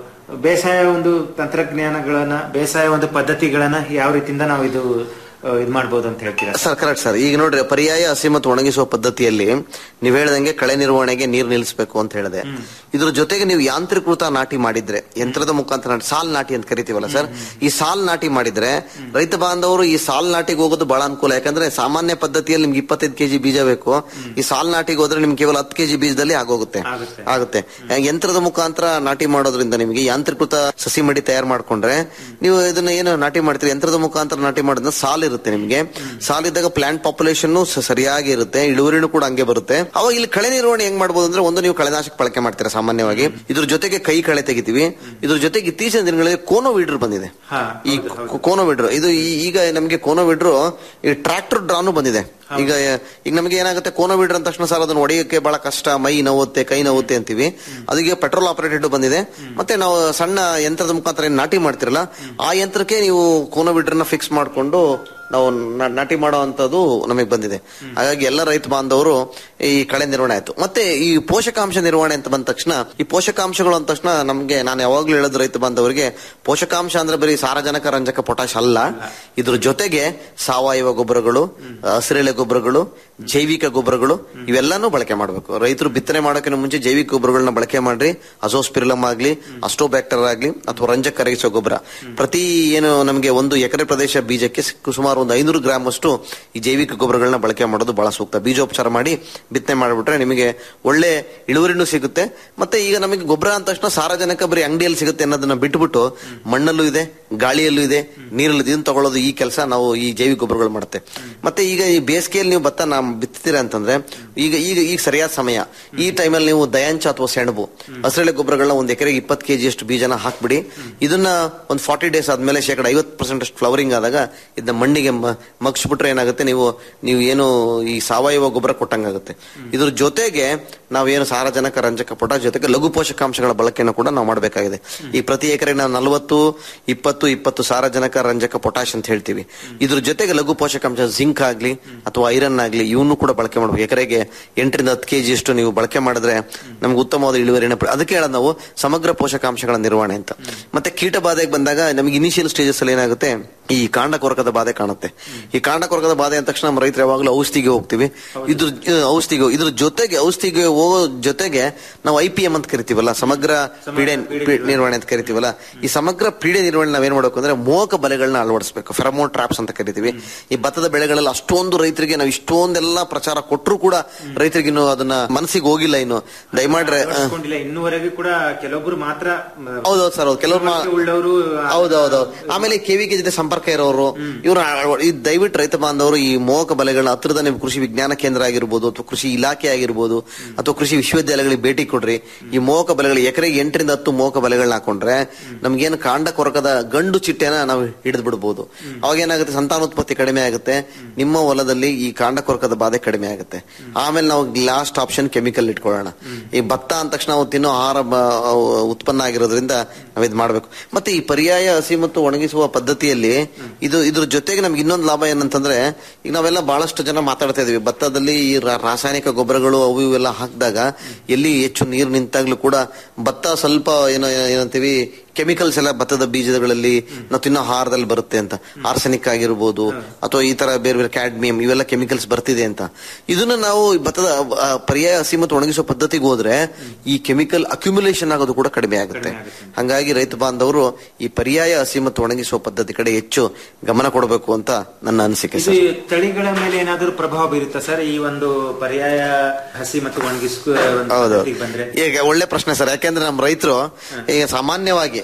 ಬೇಸಾಯ ಒಂದು ತಂತ್ರಜ್ಞಾನಗಳನ್ನ ಬೇಸಾಯ ಒಂದು ಪದ್ಧತಿಗಳನ್ನ ಯಾವ ರೀತಿಯಿಂದ ನಾವು ಇದು ಆ, ಇದು ಮಾಡ್ಬೋದು ಅಂತ ಹೇಳ್ತೀರಾ ಸರ್ ಕರೆಕ್ಟ್ ಸರ್ ಈಗ ನೋಡ್ರಿ ಪರ್ಯಾಯ ಹಸಿ ಮತ್ತು ಒಣಗಿಸುವ ಪದ್ಧತಿಯಲ್ಲಿ ನೀವ್ ಹೇಳ್ದಂಗೆ ಕಳೆ ನಿರ್ವಹಣೆಗೆ ನೀರು ನಿಲ್ಲಿಸಬೇಕು ಅಂತ ಹೇಳಿದೆ ಇದ್ರ ಜೊತೆಗೆ ನೀವು ಯಾಂತ್ರೀಕೃತ ನಾಟಿ ಮಾಡಿದ್ರೆ ಯಂತ್ರದ ಮುಖಾಂತರ ನಾಟಿ ಸಾಲ್ ನಾಟಿ ಅಂತ ಕರಿತೀವಲ್ಲ ಸರ್ ಈ ಸಾಲ್ ನಾಟಿ ಮಾಡಿದ್ರೆ ರೈತ ಬಾಂಧವರು ಈ ಸಾಲ್ ನಾಟಿಗೆ ಹೋಗೋದು ಬಹಳ ಅನುಕೂಲ ಯಾಕಂದ್ರೆ ಸಾಮಾನ್ಯ ಪದ್ಧತಿಯಲ್ಲಿ ನಿಮ್ಗೆ ಇಪ್ಪತ್ತೈದು ಕೆಜಿ ಬೀಜ ಬೇಕು ಈ ಸಾಲ್ ನಾಟಿಗೆ ಹೋದ್ರೆ ನಿಮ್ಗೆ ಕೇವಲ ಹತ್ತು ಕೆಜಿ ಬೀಜದಲ್ಲಿ ಆಗೋಗುತ್ತೆ ಆಗುತ್ತೆ ಯಂತ್ರದ ಮುಖಾಂತರ ನಾಟಿ ಮಾಡೋದ್ರಿಂದ ನಿಮಗೆ ಯಾಂತ್ರೀಕೃತ ಸಸಿ ಮಡಿ ತಯಾರು ಮಾಡ್ಕೊಂಡ್ರೆ ನೀವು ಇದನ್ನ ಏನು ನಾಟಿ ಮಾಡ್ತೀರಿ ಯಂತ್ರದ ಮುಖಾಂತರ ನಾಟಿ ಮಾಡೋದ್ರಿಂದ ಸಾಲ್ ಇರುತ್ತೆ ನಿಮ್ಗೆ ಸಾಲ್ ಇದ್ದಾಗ ಪ್ಲಾಂಟ್ ಪಾಪ್ಯುಲೇಷನ್ ಸರಿಯಾಗಿ ಇರುತ್ತೆ ಇಳುವರಿನೂ ಕೂಡ ಹಂಗೆ ಬರುತ್ತೆ ಅವಾಗ ಇಲ್ಲಿ ಕಳೆ ನಿರ್ವಹಣೆ ಹೆಂಗ್ ಮಾಡ್ಬೋದು ಅಂದ್ರೆ ಒಂದು ನೀವು ಕಳೆನಾಶಕ ಬಳಕೆ ಮಾಡ್ತೀರಾ ಸಾಮಾನ್ಯವಾಗಿ ಇದ್ರ ಜೊತೆಗೆ ಕೈ ಕಳೆ ತೆಗಿತೀವಿ ಇದ್ರ ಜೊತೆಗೆ ಇತ್ತೀಚಿನ ದಿನಗಳಲ್ಲಿ ಕೋನೋ ವೀಡ್ರ್ ಬಂದಿದೆ ಈ ಕೋನೋ ವೀಡ್ರ್ ಇದು ಈ- ಈಗ ನಮಗೆ ಕೋನೋ ವೀಡ್ರು ಈ ಟ್ರಾಕ್ಟರ್ ಡ್ರಾನು ಬಂದಿದೆ ಈಗ ಈಗ ನಮಗೆ ಏನಾಗುತ್ತೆ ಕೋನೋ ವೀಡ್ರ್ ಅಂದ ತಕ್ಷಣ ಸರ್ ಅದನ್ನ ಹೊಡೆಯೋಕೆ ಬಹಳ ಕಷ್ಟ ಮೈ ನೋವುತ್ತೆ ಕೈ ನೋವುತ್ತೆ ಅಂತೀವಿ ಅದಕ್ಕೆ ಪೆಟ್ರೋಲ್ ಆಪರೇಟೆಡ್ ಬಂದಿದೆ ಮತ್ತೆ ನಾವು ಸಣ್ಣ ಯಂತ್ರದ ಮುಖಾಂತರ ಏನ್ ನಾಟಿ ಮಾಡ್ತಿರಲ್ಲ ಆ ಯಂತ್ರಕ್ಕೆ ನೀವು ಕೋನೋ ವೀಡ್ರನ್ನ ಫಿಕ್ಸ್ ಮಾಡ್ಕೊಂಡು ನಾವು ನ- ನಾಟಿ ಮಾಡುವಂತದ್ದು ನಮಗೆ ಬಂದಿದೆ ಹಾಗಾಗಿ ಎಲ್ಲ ರೈತ ಬಾಂಧವರು ಈ ಕಳೆ ನಿರ್ವಹಣೆ ಆಯ್ತು ಮತ್ತೆ ಈ ಪೋಷಕಾಂಶ ನಿರ್ವಹಣೆ ಅಂತ ಬಂದ ತಕ್ಷಣ ಈ ಪೋಷಕಾಂಶಗಳು ಅಂದ ತಕ್ಷಣ ನಮ್ಗೆ ನಾನು ಯಾವಾಗ್ಲೂ ಹೇಳೋದು ರೈತ ಬಾಂಧವರಿಗೆ ಪೋಷಕಾಂಶ ಅಂದ್ರೆ ಬರೀ ಸಾರಜನಕ ರಂಜಕ ಪೊಟಾಶ್ ಅಲ್ಲ ಇದ್ರ ಜೊತೆಗೆ ಸಾವಯವ ಗೊಬ್ಬರಗಳು ಹಸಿರೆಳೆ ಗೊಬ್ಬರಗಳು ಜೈವಿಕ ಗೊಬ್ಬರಗಳು ಇವೆಲ್ಲಾನು ಬಳಕೆ ಮಾಡಬೇಕು ರೈತರು ಬಿತ್ತನೆ ಮಾಡೋಕ್ಕಿಂತ ಮುಂಚೆ ಜೈವಿಕ ಗೊಬ್ಬರಗಳನ್ನ ಬಳಕೆ ಮಾಡ್ರಿ ಅಜೋಸ್ಪಿರಲಮ್ ಆಗ್ಲಿ ಅಸ್ಟೋಬ್ಯಾಕ್ಟರ್ ಆಗ್ಲಿ ಅಥವಾ ರಂಜಕ ಕರಗಿಸೋ ಗೊಬ್ಬರ ಪ್ರತಿ ಏನು ನಮಗೆ ಒಂದು ಎಕರೆ ಪ್ರದೇಶ ಬೀಜಕ್ಕೆ ಸಿಕ್ಕು ಸುಮಾರು ಒಂದು ಐನೂರು ಗ್ರಾಮ್ ಅಷ್ಟು ಈ ಜೈವಿಕ ಗೊಬ್ಬರಗಳನ್ನ ಬಳಕೆ ಮಾಡೋದು ಬಹಳ ಸೂಕ್ತ ಬೀಜೋಪಚಾರ ಮಾಡಿ ಬಿತ್ತನೆ ಮಾಡಿಬಿಟ್ರೆ ನಿಮಗೆ ಒಳ್ಳೆ ಇಳುವರಿನೂ ಸಿಗುತ್ತೆ ಮತ್ತೆ ಈಗ ನಮಗೆ ಗೊಬ್ಬರ ಅಂದ ತಕ್ಷಣ ಸಾರಜನಕ ಬರೀ ಅಂಗಡಿಯಲ್ಲಿ ಸಿಗುತ್ತೆ ಅನ್ನೋದನ್ನ ಬಿಟ್ಬಿಟ್ಟು ಮಣ್ಣಲ್ಲೂ ಇದೆ ಗಾಳಿಯಲ್ಲೂ ಇದೆ ನೀರಲ್ಲೂ ಇದೆ ಇದನ್ನ ತಗೊಳ್ಳೋದು ಈ ಕೆಲಸ ನಾವು ಈ ಜೈವಿಕ ಗೊಬ್ಬರಗಳು ಮಾಡುತ್ತೆ ಮತ್ತೆ ಈಗ ಈ ಬೇಸಿಗೆಯಲ್ಲಿ ನೀವು ಭತ್ತ ನಾವು ಬಿತ್ತೀರಾ ಅಂತಂದ್ರೆ ಈಗ ಈಗ ಈಗ ಸರಿಯಾದ ಸಮಯ ಈ ಟೈಮಲ್ಲಿ ನೀವು ದಯಾಂಚ ಅಥವಾ ಸೆಣಬು ಹಸಿರೆಳೆ ಗೊಬ್ಬರಗಳನ್ನ ಒಂದ್ ಎಕರೆಗೆ ಇಪ್ಪತ್ತು ಕೆಜಿ ಅಷ್ಟು ಬೀಜನ ಹಾಕ್ಬಿಡಿ ಇದನ್ನ ಒಂದು ಫಾರ್ಟಿ ಡೇಸ್ ಆದ್ಮೇಲೆ ಶೇಕಡ ಐವತ್ತು ಪರ್ಸೆಂಟ್ ಅಷ್ಟು ಫ್ಲವರಿಂಗ್ ಆದಾಗ ಇದನ್ನ ಮಣ್ಣಿಗೆ ಮ- ಮಗ್ಸ್ಬಿಟ್ರೆ ಏನಾಗುತ್ತೆ ನೀವು ನೀವು ಏನು ಈ ಸಾವಯವ ಗೊಬ್ಬರ ಕೊಟ್ಟಂಗಾಗುತ್ತೆ ಇದ್ರ ಜೊತೆಗೆ ನಾವೇನು ಸಾರಜನಕ ರಂಜಕ ಪೊಟಾಶ್ ಜೊತೆಗೆ ಲಘು ಪೋಷಕಾಂಶಗಳ ಬಳಕೆಯನ್ನು ಕೂಡ ನಾವು ಮಾಡಬೇಕಾಗಿದೆ ಈ ಪ್ರತಿ ಎಕರೆ ನಾವು ನಲವತ್ತು ಇಪ್ಪತ್ತು ಇಪ್ಪತ್ತು ಸಾರಜನಕ ರಂಜಕ ಪೊಟಾಶ್ ಅಂತ ಹೇಳ್ತೀವಿ ಇದ್ರ ಜೊತೆಗೆ ಲಘು ಪೋಷಕಾಂಶ ಜಿಂಕ್ ಆಗ್ಲಿ ಅಥವಾ ಐರನ್ ಆಗ್ಲಿ ಇವನು ಕೂಡ ಬಳಕೆ ಮಾಡಬೇಕು ಎಕರೆಗೆ ಎಂಟರಿಂದ ಹತ್ತು ಕೆಜಿ ಅಷ್ಟು ನೀವು ಬಳಕೆ ಮಾಡಿದ್ರೆ ನಮ್ಗೆ ಉತ್ತಮವಾದ ಇಳುವರಿನ ಪಡೆ- ಅದಕ್ಕೆ ಹೇಳೋದು ನಾವು ಸಮಗ್ರ ಪೋಷಕಾಂಶಗಳ ನಿರ್ವಹಣೆ ಅಂತ ಮತ್ತೆ ಕೀಟ ಬಾಧೆಗೆ ಬಂದಾಗ ನಮಗೆ ಇನಿಷಿಯಲ್ ಸ್ಟೇಜಸ್ ಅಲ್ಲಿ ಏನಾಗುತ್ತೆ ಈ ಕಾಂಡ ಕೊರಕದ ಬಾಧೆ ಕಾಣುತ್ತೆ ಈ ಕಾಂಡ ಕೊರಕದ ಬಾಧೆ ಅಂದ ತಕ್ಷಣ ನಮ್ಮ ರೈತರು ಯಾವಾಗಲೂ ಔಷಧಿಗೆ ಹೋಗ್ತೀವಿ ಇದ್ರ ಆ, ಔಷಧಿಗೆ ಇದ್ರ ಜೊತೆಗೆ ಔಷಧಿಗೆ ಹೋಗೋ ಜೊತೆಗೆ ನಾವು ಐ ಪಿ ಎಂ ಅಂತ ಕರಿತೀವಲ್ಲ ಸಮಗ್ರ ಪೀಡೆ ಪೀಡೆ ನಿರ್ವಹಣೆ ಅಂತ ಕರಿತೀವಲ್ಲ ಈ ಸಮಗ್ರ ಪೀಡೆ ನಿರ್ವಹಣೆ ನಾವೇನ್ ಮಾಡಬೇಕು ಅಂದ್ರೆ ಮೋಹಕ ಬಲೆಗಳನ್ನ ಅಳವಡಿಸಬೇಕು ಫೆರಮೋನ್ ಟ್ರಾಪ್ಸ್ ಅಂತ ಕರಿತೀವಿ ಈ ಭತ್ತದ ಬೆಳೆಗಳಲ್ಲಿ ಅಷ್ಟೊಂದು ರೈತರಿಗೆ ನಾವು ಇಷ್ಟೊಂದೆಲ್ಲ ಪ್ರಚಾರ ಕೊಟ್ಟರು ಕೂಡ ರೈತರಿಗೆ ಇನ್ನು ಅದನ್ನ ಮನಸ್ಸಿಗೆ ಹೋಗಿಲ್ಲ ಇನ್ನು ದಯಮಾಡ್ರೆ ಆ, ಅಳವಡಿಸ್ಕೊಂಡಿಲ್ಲ ಇನ್ನೂವರೆಗೂ ಕೂಡ ಕೆಲವೊಬ್ರು ಮಾತ್ರ ಮ, ಹೌದೌದು ಸರ್ ಹೌದು ಕೆಲವ್ರು ಮಾ- ಉಳ್ಳವರು ಹೌದೌದು ಆಮೇಲೆ ಕೆವಿಕೆ ಜೊತೆ ಸಂಪರ್ಕ ಇರೋರು ಇವರು ಈ ದಯವಿಟ್ಟು ರೈತ ಬಾಂಧವರು ಈ ಮೋಹಕ ಬಲೆಗಳನ್ನ ಹತ್ತಿರದ ನಿಮ್ಮ ಕೃಷಿ ವಿಜ್ಞಾನ ಕೇಂದ್ರ ಆಗಿರ್ಬೋದು ಅಥವಾ ಕೃಷಿ ಇಲಾಖೆ ಆಗಿರ್ಬೋದು ಅಥವಾ ಕೃಷಿ ವಿಶ್ವವಿದ್ಯಾಲಯಗಳಿಗೆ ಭೇಟಿ ಕೊಡ್ರಿ ಈ ಮೋಹಕ ಬಲೆಗಳು ಎಕರೆಗೆ ಎಂಟರಿಂದ ಹತ್ತು ಮೋಹಕ ಬಲೆಗಳನ್ನ ಹಾಕೊಂಡ್ರೆ ನಮ್ಗೇನು ಕಾಂಡ ಕೊರಕದ ಗಂಡು ಚಿಟ್ಟೆನ ನಾವು ಹಿಡಿದು ಬಿಡಬಹುದು ಅವಾಗ ಏನಾಗುತ್ತೆ ಸಂತಾನೋತ್ಪತ್ತಿ ಕಡಿಮೆ ಆಗುತ್ತೆ ನಿಮ್ಮ ಹೊಲದಲ್ಲಿ ಈ ಕಾಂಡ ಕೊರಕದ ಬಾಧೆ ಕಡಿಮೆ ಆಗುತ್ತೆ ಆಮೇಲೆ ನಾವು ಲಾಸ್ಟ್ ಆಪ್ಷನ್ ಕೆಮಿಕಲ್ ಇಟ್ಕೊಳ್ಳೋಣ ಈ ಭತ್ತ ಅಂದ ತಕ್ಷಣ ನಾವು ತಿನ್ನೋ ಆಹಾರ ಬ- ಉತ್ಪನ್ನ ಆಗಿರೋದ್ರಿಂದ ನಾವ್ ಇದು ಮಾಡ್ಬೇಕು ಮತ್ತೆ ಈ ಪರ್ಯಾಯ ಹಸಿ ಮತ್ತು ಒಣಗಿಸುವ ಪದ್ಧತಿಯಲ್ಲಿ ಇದು ಇದ್ರ ಜೊತೆಗೆ ನಮ್ಗೆ ಇನ್ನೊಂದು ಲಾಭ ಏನಂತಂದ್ರೆ ಈಗ ನಾವೆಲ್ಲ ಬಹಳಷ್ಟು ಜನ ಮಾತಾಡ್ತಾ ಇದೀವಿ ಭತ್ತದಲ್ಲಿ ಈ ರಾ- ರಾಸಾಯನಿಕ ಗೊಬ್ಬರಗಳು ಅವು ಇವೆಲ್ಲ ಹಾಕಿದಾಗ ಎಲ್ಲಿ ಹೆಚ್ಚು ನೀರು ನಿಂತಾಗ್ಲೂ ಕೂಡ ಭತ್ತ ಸ್ವಲ್ಪ ಏನೋ ಏನಂತೀವಿ ಕೆಮಿಕಲ್ಸ್ ಎಲ್ಲ ಭತ್ತದ ಬೀಜಗಳಲ್ಲಿ ನಾವು ತಿನ್ನೋ ಆಹಾರದಲ್ಲಿ ಬರುತ್ತೆ ಅಂತ ಆರ್ಸೆನಿಕ್ ಆಗಿರ್ಬೋದು ಅಥವಾ ಈ ತರ ಬೇರೆ ಬೇರೆ ಕ್ಯಾಡ್ಮಿಯಂ ಇವೆಲ್ಲ ಕೆಮಿಕಲ್ಸ್ ಬರ್ತಿದೆ ಅಂತ ಇದನ್ನ ನಾವು ಈ ಭತ್ತದ ಆ, ಪರ್ಯಾಯ ಹಸಿ ಮತ್ತು ಒಣಗಿಸುವ ಪದ್ಧತಿಗೆ ಹೋದ್ರೆ ಈ ಕೆಮಿಕಲ್ ಅಕ್ಯುಮುಲೇಷನ್ ಆಗೋದು ಕೂಡ ಕಡಿಮೆ ಆಗುತ್ತೆ ಹಂಗಾಗಿ ರೈತ ಬಾಂಧವರು ಈ ಪರ್ಯಾಯ ಹಸಿ ಮತ್ತು ಒಣಗಿಸುವ ಪದ್ಧತಿ ಕಡೆ ಹೆಚ್ಚು ಗಮನ ಕೊಡಬೇಕು ಅಂತ ನನ್ನ ಅನಿಸಿಕೆ ಇದು ಸರ್ ತಳಿಗಳ ಮೇಲೆ ಏನಾದರೂ ಪ್ರಭಾವ ಬೀರುತ್ತಾ ಸರ್ ಈ ಒಂದು ಪರ್ಯಾಯ ಹಸಿ ಮತ್ತು ಒಣಗಿಸುವ ಒಂದು ಹೌದು ಪದ್ಧತಿಗೆ ಬಂದ್ರೆ ಈಗ ಒಳ್ಳೆ ಪ್ರಶ್ನೆ ಸರ್ ಯಾಕೆಂದ್ರೆ ನಮ್ಮ ರೈತರು ಈಗ ಸಾಮಾನ್ಯವಾಗಿ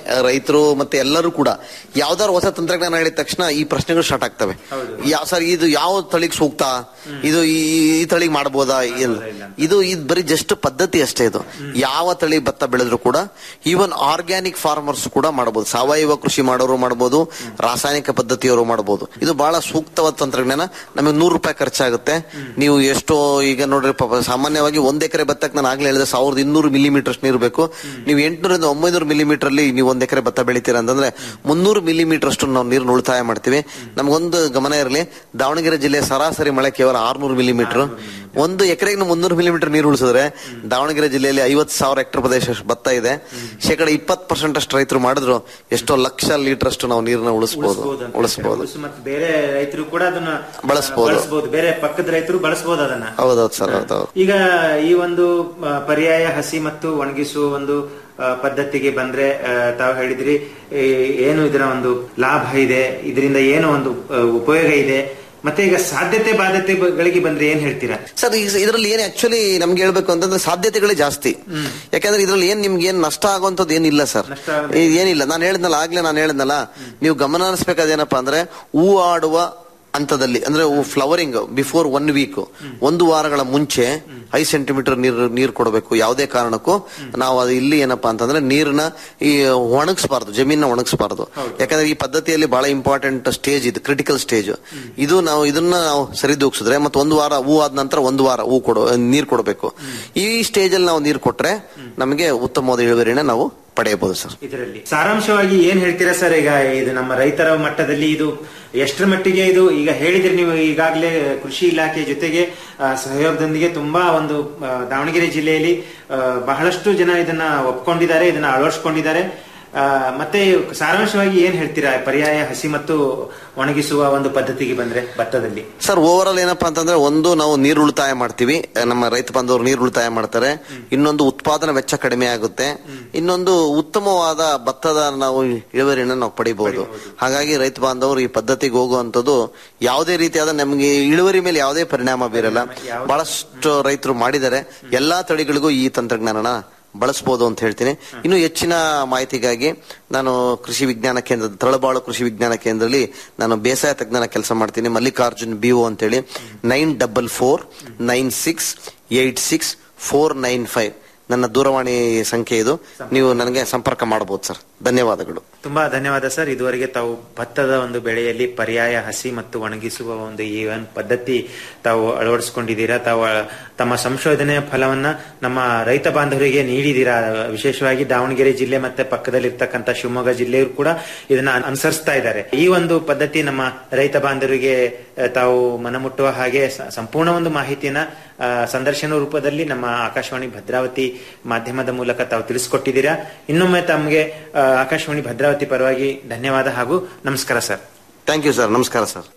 ರೈತರು ಮತ್ತೆ ಎಲ್ಲರೂ ಕೂಡ ಯಾವ್ದಾದ್ರು ಹೊಸ ತಂತ್ರಜ್ಞಾನ ಹೇಳಿದ ತಕ್ಷಣ ಈ ಪ್ರಶ್ನೆಗಳು ಸ್ಟಾರ್ಟ್ ಆಗ್ತವೆ ಯಾವ ಸರ್ ಇದು ಯಾವ ತಳಿಗೆ ಸೂಕ್ತ ಇದು ಈ ಈ ತಳಿಗೆ ಮಾಡ್ಬೋದಾ ಇಲ್ಲ ಇದು ಇದು ಬರೀ ಜಸ್ಟ್ ಪದ್ಧತಿ ಅಷ್ಟೇ ಇದು ಯಾವ ತಳಿ ಭತ್ತ ಬೆಳೆದ್ರು ಕೂಡ ಈವನ್ ಆರ್ಗ್ಯಾನಿಕ್ ಫಾರ್ಮರ್ಸ್ ಕೂಡ ಮಾಡಬಹುದು ಸಾವಯವ ಕೃಷಿ ಮಾಡೋರು ಮಾಡಬಹುದು ರಾಸಾಯನಿಕ ಪದ್ಧತಿಯವರು ಮಾಡಬಹುದು ಇದು ಬಹಳ ಸೂಕ್ತವಾದ ತಂತ್ರಜ್ಞಾನ ನಮಗೆ ನೂರು ರೂಪಾಯಿ ಖರ್ಚಾಗುತ್ತೆ ನೀವು ಎಷ್ಟೋ ಈಗ ನೋಡ್ರಿ ಪಾಪ ಸಾಮಾನ್ಯವಾಗಿ ಒಂದ್ ಎಕರೆ ಭತ್ತಕ್ಕೆ ನಾನು ಆಗ್ಲೇ ಹೇಳಿದೆ ಸಾವಿರದ ಇನ್ನೂರು ಮಿಲಿಮೀಟರ್ ನೀರು ಬೇಕು ನೀವು ಎಂಟುನೂರಿಂದ ಒಂಬೈನೂರು ಮಿಲಿಮೀಟರ್ ಅಲ್ಲಿ ನೀವು ಒಂದ್ ಎಕರೆ ಭತ್ತ ಬೆಳಿತೀರಾ ಅಂತಂದ್ರೆ ಮುನ್ನೂರು ಮಿಲಿಮೀಟರ್ ಅಷ್ಟು ನಾವು ನೀರನ್ನು ಉಳಿತಾಯ ಮಾಡ್ತೀವಿ ನಮಗೊಂದು ಗಮನ ಇರಲಿ ದಾವಣಗೆರೆ ಜಿಲ್ಲೆಯ ಸರಾಸರಿ ಮಳೆ ಕೇವಲ ಆರ್ನೂರು ಮಿಲಿಮೀಟರ್ ಒಂದು ಎಕರೆಗೆ ಮುನ್ನೂರು ಮಿಲಿಮೀಟರ್ ನೀರು ಉಳಿಸಿದ್ರೆ ದಾವಣಗೆರೆ ಜಿಲ್ಲೆಯಲ್ಲಿ ಐವತ್ತು ಸಾವಿರ ಹೆಕ್ಟರ್ ಪ್ರದೇಶ ಭತ್ತ ಇದೆ ಶೇಕಡ ಇಪ್ಪತ್ತು ಪರ್ಸೆಂಟ್ ಅಷ್ಟು ರೈತರು ಮಾಡಿದ್ರು ಎಷ್ಟೋ ಲಕ್ಷ ಲೀಟರ್ ಅಷ್ಟು ನಾವು ನೀರನ್ನ ಉಳಿಸಬಹುದು ಉಳಿಸಬಹುದು ಮತ್ತೆ ಬೇರೆ ರೈತರು ಕೂಡ ಅದನ್ನ ಬಳಸ್ಬೋದು. ಬಳಸಬಹುದು ಬೇರೆ ಪಕ್ಕದ ರೈತರು ಬಳಸಬಹುದು ಅದನ್ನ ಹೌದೌದು ಸರ್ ಹೌದೌದು ಈಗ ಈ ಒಂದು ಆ, ಪರ್ಯಾಯ ಹಸಿ ಮತ್ತು ಒಣಗಿಸುವ ಒಂದು ಆ, ಪದ್ಧತಿಗೆ ಬಂದ್ರೆ ಆ, ತಾವು ಹೇಳಿದ್ರಿ ಈ, ಏನು ಇದರ ಒಂದು ಲಾಭ ಇದೆ ಇದರಿಂದ ಏನು ಒಂದು ಆ, ಉಪಯೋಗ ಇದೆ ಮತ್ತೆ ಈಗ ಸಾಧ್ಯತೆ ಬಾಧ್ಯತೆಗಳಿಗೆ ಬಂದ್ರೆ ಏನ್ ಹೇಳ್ತೀರಾ ಸರ್ ಈಗ ಇದರಲ್ಲಿ ಏನ್ ಆಕ್ಚುಲಿ ನಮ್ಗೆ ಹೇಳ್ಬೇಕು ಅಂತಂದ್ರೆ ಸಾಧ್ಯತೆಗಳೇ ಜಾಸ್ತಿ ಯಾಕಂದ್ರೆ ಇದ್ರಲ್ಲಿ ಏನ್ ನಿಮ್ಗೆ ಏನ್ ನಷ್ಟ ಆಗುವಂತದ್ದು ಏನಿಲ್ಲ ಸರ್ ಈ- ಏನಿಲ್ಲ ನಾನು ಹೇಳಿದ್ನಲ್ಲ ಆಗ್ಲೇ ನಾನು ಹೇಳಿದ್ನಲ್ಲ ನೀವು ಗಮನ ಹರಿಸ್ಬೇಕಾದೇನಪ್ಪ ಅಂದ್ರೆ ಹೂ ಆಡುವ ಹಂತದಲ್ಲಿ ಅಂದ್ರೆ ಫ್ಲವರಿಂಗ್ ಬಿಫೋರ್ ಒನ್ ವೀಕ್ ಒಂದು ವಾರಗಳ ಮುಂಚೆ ಐದು ಸೆಂಟಿಮೀಟರ್ ನೀರು ನೀರು ಕೊಡಬೇಕು ಯಾವುದೇ ಕಾರಣಕ್ಕೂ ನಾವು ಅದು ಇಲ್ಲಿ ಏನಪ್ಪಾ ಅಂತಂದ್ರೆ ನೀರನ್ನ ಈ ಒಣಗಿಸಬಾರ್ದು ಜಮೀನ ಒಣಗಿಸಬಾರ್ದು ಯಾಕಂದ್ರೆ ಈ ಪದ್ಧತಿಯಲ್ಲಿ ಬಹಳ ಇಂಪಾರ್ಟೆಂಟ್ ಸ್ಟೇಜ್ ಇದು ಕ್ರಿಟಿಕಲ್ ಸ್ಟೇಜ್ ಇದು ನಾವು ಇದನ್ನ ನಾವು ಸರಿದೂಗಿಸಿದ್ರೆ ಮತ್ತೆ ಒಂದು ವಾರ ಹೂ ಆದ ನಂತರ ಒಂದು ವಾರ ಹೂ ಕೊಡೋ ನೀರು ಕೊಡಬೇಕು ಈ ಸ್ಟೇಜ್ ಅಲ್ಲಿ ನಾವು ನೀರು ಕೊಟ್ರೆ ನಮಗೆ ಉತ್ತಮವಾದ ಇಳುವರಿನ ನಾವು ಪಡೆಯಬಹುದು ಸರ್ ಇದರಲ್ಲಿ ಸಾರಾಂಶವಾಗಿ ಏನ್ ಹೇಳ್ತೀರಾ ಸರ್ ಈಗ ಇದು ನಮ್ಮ ರೈತರ ಮಟ್ಟದಲ್ಲಿ ಇದು ಎಷ್ಟರ ಮಟ್ಟಿಗೆ ಇದು ಈಗ ಹೇಳಿದ್ರಿ ನೀವು ಈಗಾಗಲೇ ಕೃಷಿ ಇಲಾಖೆ ಜೊತೆಗೆ ಆ, ಸಹಯೋಗದೊಂದಿಗೆ ತುಂಬಾ ಒಂದು ಆ, ದಾವಣಗೆರೆ ಜಿಲ್ಲೆಯಲ್ಲಿ ಆ, ಬಹಳಷ್ಟು ಜನ ಇದನ್ನ ಒಪ್ಕೊಂಡಿದ್ದಾರೆ ಇದನ್ನ ಅಳವಡಿಸ್ಕೊಂಡಿದ್ದಾರೆ ಆ, ಮತ್ತೆ ಸಾರಾಂಶವಾಗಿ ಏನ್ ಹೇಳ್ತೀರಾ ಪರ್ಯಾಯ ಹಸಿ ಮತ್ತು ಒಣಗಿಸುವ ಒಂದು ಪದ್ಧತಿಗೆ ಬಂದ್ರೆ ಭತ್ತದಲ್ಲಿ ಸರ್ ಓವರ್ ಆಲ್ ಏನಪ್ಪಾ ಅಂತಂದ್ರೆ ಒಂದು ನಾವು ನೀರು ಉಳಿತಾಯ ಮಾಡ್ತೀವಿ ಅಹ್, ನಮ್ಮ ರೈತ ಬಾಂಧವರು ನೀರು ಉಳಿತಾಯ ಮಾಡ್ತಾರೆ ಇನ್ನೊಂದು ಉತ್ಪಾದನಾ ವೆಚ್ಚ ಕಡಿಮೆ ಆಗುತ್ತೆ ಇನ್ನೊಂದು ಉತ್ತಮವಾದ ಭತ್ತದ ನಾವು ಇಳುವರಿನ ನಾವು ಪಡಿಬಹುದು ಹಾಗಾಗಿ ರೈತ ಬಾಂಧವರು ಈ ಪದ್ಧತಿಗೆ ಹೋಗುವಂತದ್ದು ಯಾವುದೇ ರೀತಿಯಾದ ನಮಗೆ ಇಳುವರಿ ಮೇಲೆ ಯಾವುದೇ ಪರಿಣಾಮ ಬೀರಲ್ಲ ಬಹಳಷ್ಟು ರೈತರು ಮಾಡಿದ್ದಾರೆ ಎಲ್ಲಾ ತಳಿಗಳಿಗೂ ಈ ತಂತ್ರಜ್ಞಾನನ ಬಳಸಬಹುದು ಅಂತ ಹೇಳ್ತೀನಿ ಇನ್ನು ಹೆಚ್ಚಿನ ಮಾಹಿತಿಗಾಗಿ ನಾನು ಕೃಷಿ ವಿಜ್ಞಾನ ಕೇಂದ್ರ ತಳಬಾಳು ಕೃಷಿ ವಿಜ್ಞಾನ ಕೇಂದ್ರದಲ್ಲಿ ನಾನು ಬೇಸಾಯ ತಜ್ಞನ ಕೆಲಸ ಮಾಡ್ತೀನಿ ಮಲ್ಲಿಕಾರ್ಜುನ್ ಬಿ ಒ ಅಂತೇಳಿ nine double four nine six eight six four nine five ನನ್ನ ದೂರವಾಣಿ ಸಂಖ್ಯೆ ಇದು ನೀವು ನನಗೆ ಸಂಪರ್ಕ ಮಾಡಬಹುದು ಸರ್ ಧನ್ಯವಾದಗಳು ತುಂಬಾ ಧನ್ಯವಾದ ಸರ್ ಇದುವರೆಗೆ ತಾವು ಭತ್ತದ ಒಂದು ಬೆಳೆಯಲ್ಲಿ ಪರ್ಯಾಯ ಹಸಿ ಮತ್ತು ಒಣಗಿಸುವ ಒಂದು ಈ ಒಂದು ಪದ್ಧತಿ ತಾವು ಅಳವಡಿಸಿಕೊಂಡಿದ್ದೀರಾ ತಾವು ತಮ್ಮ ಸಂಶೋಧನೆಯ ಫಲವನ್ನ ನಮ್ಮ ರೈತ ಬಾಂಧವರಿಗೆ ನೀಡಿದ್ದೀರಾ ವಿಶೇಷವಾಗಿ ದಾವಣಗೆರೆ ಜಿಲ್ಲೆ ಮತ್ತೆ ಪಕ್ಕದಲ್ಲಿರ್ತಕ್ಕಂಥ ಶಿವಮೊಗ್ಗ ಜಿಲ್ಲೆಯವರು ಕೂಡ ಇದನ್ನ ಅನುಸರಿಸ್ತಾ ಇದ್ದಾರೆ ಈ ಒಂದು ಪದ್ಧತಿ ನಮ್ಮ ರೈತ ಬಾಂಧವರಿಗೆ ಆ, ತಾವು ಮನಮುಟ್ಟುವ ಹಾಗೆ ಸ- ಸಂಪೂರ್ಣ ಒಂದು ಮಾಹಿತಿಯನ್ನ ಆ, ಸಂದರ್ಶನ ರೂಪದಲ್ಲಿ ನಮ್ಮ ಆಕಾಶವಾಣಿ ಭದ್ರಾವತಿ ಮಾಧ್ಯಮದ ಮೂಲಕ ತಾವು ತಿಳಿಸ್ಕೊಟ್ಟಿದ್ದೀರಾ ಇನ್ನೊಮ್ಮೆ ತಮಗೆ ಆ, ಆಕಾಶವಾಣಿ ಭದ್ರಾವತಿ ಪರವಾಗಿ ಧನ್ಯವಾದ ಹಾಗೂ ನಮಸ್ಕಾರ ಸರ್ ಥ್ಯಾಂಕ್ ಯು ಸರ್ ನಮಸ್ಕಾರ ಸರ್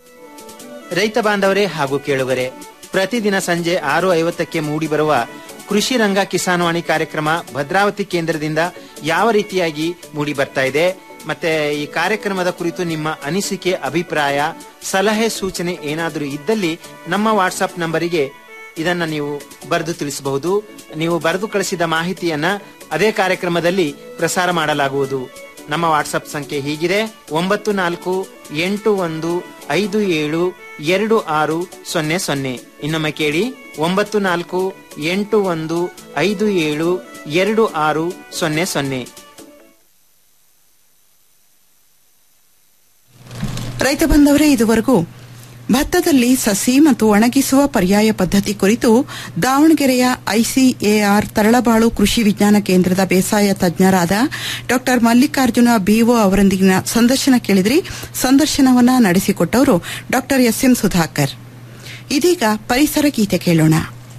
ರೈತ ಬಾಂಧವರೇ ಹಾಗೂ ಕೇಳುಗರೆ ಪ್ರತಿದಿನ ಸಂಜೆ ಆರು ಐವತ್ತಕ್ಕೆ ಮೂಡಿ ಬರುವ ಕೃಷಿ ರಂಗ ಕಿಸಾನ್ವಾಣಿ ಕಾರ್ಯಕ್ರಮ ಭದ್ರಾವತಿ ಕೇಂದ್ರದಿಂದ ಯಾವ ರೀತಿಯಾಗಿ ಮೂಡಿ ಬರ್ತಾ ಇದೆ ಮತ್ತೆ ಈ ಕಾರ್ಯಕ್ರಮದ ಕುರಿತು ನಿಮ್ಮ ಅನಿಸಿಕೆ ಅಭಿಪ್ರಾಯ ಸಲಹೆ ಸೂಚನೆ ಏನಾದರೂ ಇದ್ದಲ್ಲಿ ನಮ್ಮ ವಾಟ್ಸ್ಆಪ್ ನಂಬರಿಗೆ ಇದನ್ನ ನೀವು ಬರೆದು ತಿಳಿಸಬಹುದು ನೀವು ಬರೆದು ಕಳಿಸಿದ ಮಾಹಿತಿಯನ್ನ ಅದೇ ಕಾರ್ಯಕ್ರಮದಲ್ಲಿ ಪ್ರಸಾರ ಮಾಡಲಾಗುವುದು ನಮ್ಮ ವಾಟ್ಸಪ್ ಸಂಖ್ಯೆ ಹೀಗಿದೆ ಒಂಬತ್ತು ನಾಲ್ಕು ಎಂಟು ಒಂದು ಐದು ಏಳು ಎರಡು ಆರು ಸೊನ್ನೆ ಸೊನ್ನೆ ಇನ್ನೊಮ್ಮೆ ಕೇಳಿ ಒಂಬತ್ತು ನಾಲ್ಕು ಎಂಟು ಒಂದು ಐದು ಏಳು ಎರಡು ಆರು ಸೊನ್ನೆ ಸೊನ್ನೆ ರೈತ ಬಂದವರೇ ಇದುವರೆಗೂ ಭತ್ತದಲ್ಲಿ ಸಸಿ ಮತ್ತು ಒಣಗಿಸುವ ಪರ್ಯಾಯ ಪದ್ಧತಿ ಕುರಿತು ದಾವಣಗೆರೆಯ ಐಸಿಎಆರ್ ತರಳಬಾಳು ಕೃಷಿ ವಿಜ್ಞಾನ ಕೇಂದ್ರದ ಬೇಸಾಯ ತಜ್ಞರಾದ ಡಾ ಮಲ್ಲಿಕಾರ್ಜುನ ಬಿಒ ಅವರೊಂದಿಗಿನ ಸಂದರ್ಶನ ಕೇಳಿದ್ರಿ ಸಂದರ್ಶನವನ್ನ ನಡೆಸಿಕೊಟ್ಟವರು ಡಾ ಎಸ್ಎಂ ಸುಧಾಕರ್ ಇದೀಗ ಪರಿಸರ ಗೀತೆ ಕೇಳೋಣ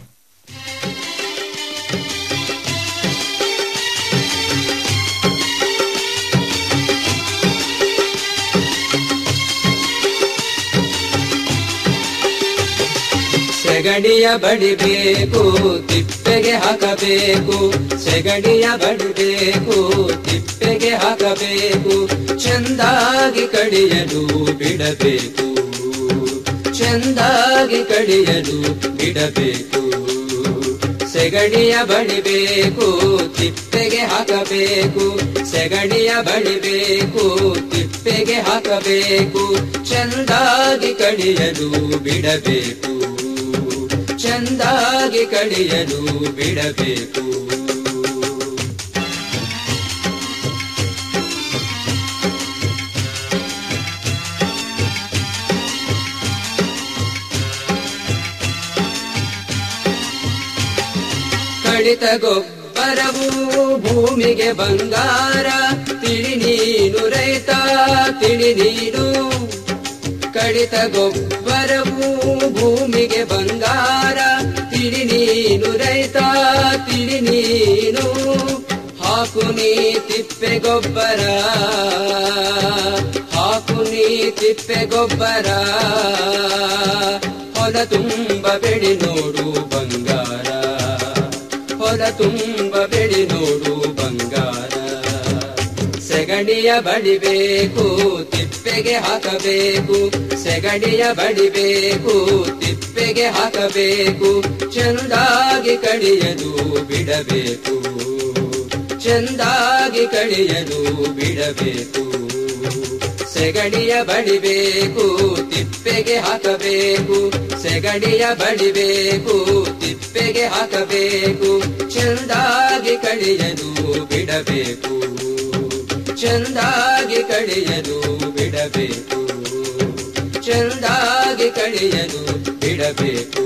ಸೆಗಡಿಯ ಬಡಿಬೇಕು ತಿಪ್ಪೆಗೆ ಹಾಕಬೇಕು ಸೆಗಡಿಯ ಬಡಿಬೇಕು ತಿಪ್ಪೆಗೆ ಹಾಕಬೇಕು ಚೆಂದಾಗಿ ಕಡಿಯಲು ಬಿಡಬೇಕು ಚೆಂದಾಗಿ ಕಡಿಯಲು ಬಿಡಬೇಕು ಸೆಗಣಿಯ ಬಡಿಬೇಕು ತಿಪ್ಪೆಗೆ ಹಾಕಬೇಕು ಸೆಗಣಿಯ ಬಡಿಬೇಕು ತಿಪ್ಪೆಗೆ ಹಾಕಬೇಕು ಚಂದಾಗಿ ಕಡಿಯಲು ಬಿಡಬೇಕು ಚಂದಾಗಿ ಕಡಿಯಲು ಬಿಡಬೇಕು ಕಡಿತ ಗೊಬ್ಬರವು ಭೂಮಿಗೆ ಬಂಗಾರ ತಿಳಿ ನೀನು ರೈತ ತಿಳಿ ನೀನು ಕಡಿತ ಗೊಬ್ಬರವು ಭೂಮಿಗೆ ಬಂಗಾರ ತಿಳಿ ನೀನು ರೈತ ತಿಳಿ ನೀನು ಹಾಕು ನೀ ತಿಪ್ಪೆ ಗೊಬ್ಬರ ಹಾಕು ನೀ ತಿಪ್ಪೆ ಗೊಬ್ಬರ ಹೊಲ ತುಂಬ ಬೆಳಿ ನೋಡು ಬಂಗಾರ ಹೊಲ ತುಂಬ ಬೆಳಿ ನೋಡು ಬಂಗಾರ ಸೆಗಣಿಯ ಬಡಿಬೇಕು ತಿಪ್ಪೆಗೆ ಹಾಕಬೇಕು ಸೆಗಣಿಯ ಬಡಿಬೇಕು ತಿಪ್ಪೆಗೆ ಹಾಕಬೇಕು ಚಂದಾಗಿ ಕಡಿಯಲು ಬಿಡಬೇಕು ಚಂದಾಗಿ ಕಡಿಯಲು ಬಿಡಬೇಕು ಸೆಗಣಿಯ ಬಡಿಬೇಕು ತಿಪ್ಪೆಗೆ ಹಾಕಬೇಕು ಸೆಗಣಿಯ ಬಡಿಬೇಕು ತಿಪ್ಪೆಗೆ ಹಾಕಬೇಕು ಚಂದಾಗಿ ಕಡಿಯಲು ಬಿಡಬೇಕು ಚಂದಾಗಿ ಕಡಿಯಲು ಬಿಡಬೇಕು ಚಂದಾಗಿ ಕಡಿಯಲು ಬಿಡಬೇಕು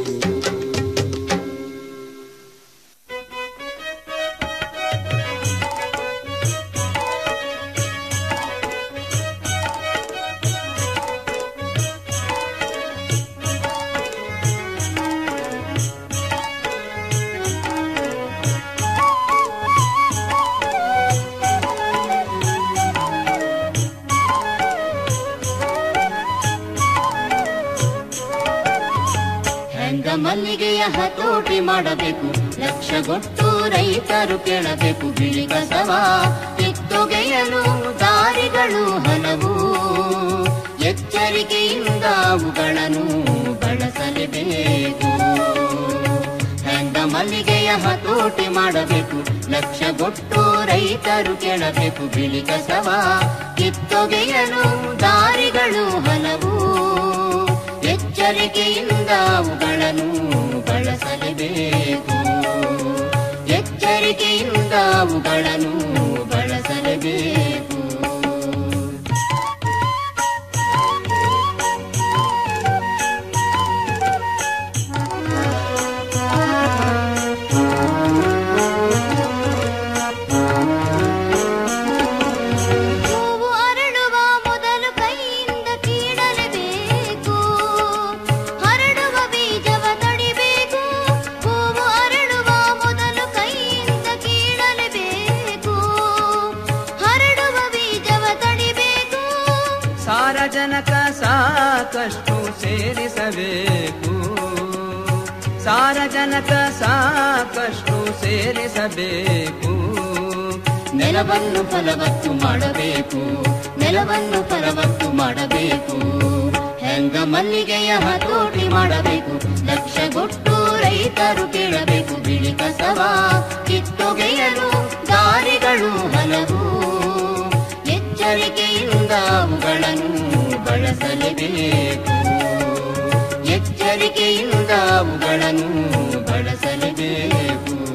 ಹೆಂಗ ಮಲ್ಲಿಗೆಯ ಹತೋಟಿ ಮಾಡಬೇಕು ಲಕ್ಷಗೊಟ್ಟು ರೈತರು ಕೇಳಬೇಕು ಬಿಳಿ ಕಸವ ಕಿತ್ತೊಗೆಯಲು ದಾರಿಗಳು ಹಲವು ಎಚ್ಚರಿಕೆಯಿಂದ ಅವುಗಳನ್ನು ಬಳಸಲೇಬೇಕು ಹೆಂಗ ಮಲ್ಲಿಗೆಯ ಹತೋಟಿ ಮಾಡಬೇಕು ಲಕ್ಷಗೊಟ್ಟು ರೈತರು ಕೇಳಬೇಕು ಬಿಳಿ ಕಸವ ಕಿತ್ತೊಗೆಯಲು ದಾರಿಗಳು ಹಲವು ಎಚ್ಚರಿಕೆಯಿಂದ ಅವುಗಳನ್ನು ಬಳಸಲೇಬೇಕು ಎಚ್ಚರಿಕೆಯಿಂದ ಅವುಗಳನ್ನು ಬಳಸಲೇಬೇಕು ಹೂವು ಅರಳುವ ಮೊದಲು ಕೈಯಿಂದ ಕೀಳಲೇಬೇಕು ಹರಡುವ ಬೀಜವ ತಡಿಬೇಕು ಹೂವು ಅರಳುವ ಮೊದಲು ಕೈಯಿಂದ ಕೀಳಲೇಬೇಕು ಹರಡುವ ಬೀಜವ ತಡಿಬೇಕು ಸಾರಜನಕ ಸಾಕಷ್ಟು ಸೇರಿಸಬೇಕು ಸಾರಜನಕ ಸಾಕಷ್ಟು ಸೇರಿಸಬೇಕು ನೆಲವನ್ನು ಫಲವತ್ತು ಮಾಡಬೇಕು ನೆಲವನ್ನು ಫಲವತ್ತು ಮಾಡಬೇಕು ಹೆಂಗ ಮಲ್ಲಿಗೆಯ ಹತೋಟಿ ಮಾಡಬೇಕು ಲಕ್ಷಗೊಟ್ಟು ರೈತರು ಕೇಳಬೇಕು ಬಿಳಿ ಕಸವ ಕಿತ್ತೊಗೆಯಲು ದಾರಿಗಳು ಹಲವು ಎಚ್ಚರಿಕೆಯಿಂದ ಅವುಗಳನ್ನು ಬಳಸಲೇಬೇಕು ಎಚ್ಚರಿಕೆಯಿಂದ ಅವುಗಳನ್ನು ಬಳಸಲೇಬೇಕು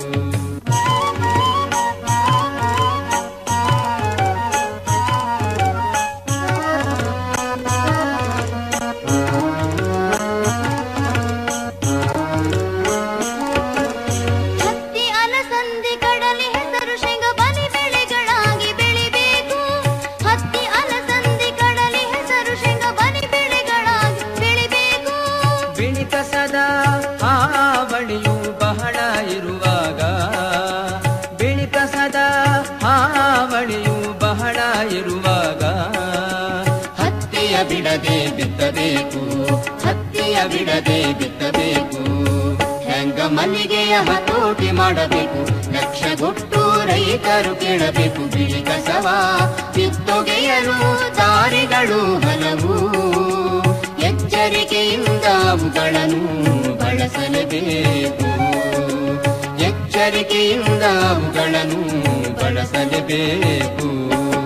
ಹತ್ತಿ ಅಲಸಂದಿ ಕಡಲೆ ಹೆಸರು ಶೇಂಗ ಬಲಿ ಬೆಳೆಗಳಾಗಿ ಬೆಳಿಬೇಕು ಹತ್ತಿ ಅಲಸಂದಿ ಕಡಲೆ ಹೆಸರು ಶೇಂಗ ಬಲಿ ಬೆಳೆಗಳಾಗಿ ಬೆಳಿಬೇಕು ಬಿಳಿ ಕಸದ ಹಾವಳಿಯು ಬಹಳ ಇರುವಾಗ ಬಿಳಿ ಕಸದ ಹಾವಳಿಯು ಬಹಳ ಇರುವಾಗ ಹತ್ತಿಯ ಬಿಡದೆ ಬಿತ್ತಬೇಕು ಹತ್ತಿಯ ಬಿಡದೆ ಬಿತ್ತಬೇಕು ಹೆಂಗ ಮಲ್ಲಿಗೆಯ ಹತೋಟಿ ಮಾಡಬೇಕು ಲಕ್ಷಗೊಟ್ಟು ರೈತರು ಕೇಳಬೇಕು ಬಿಳಿ ಕಸವ ಕಿತ್ತೊಗೆಯಲು ದಾರಿಗಳು ಹಲವು ಎಚ್ಚರಿಕೆಯಿಂದ ಅವುಗಳನ್ನು ಬಳ ಬಳಸಲೇಬೇಕು ಎಚ್ಚರಿಕೆಯಿಂದ ಅವುಗಳನ್ನು ಬಳಸಲೇಬೇಕು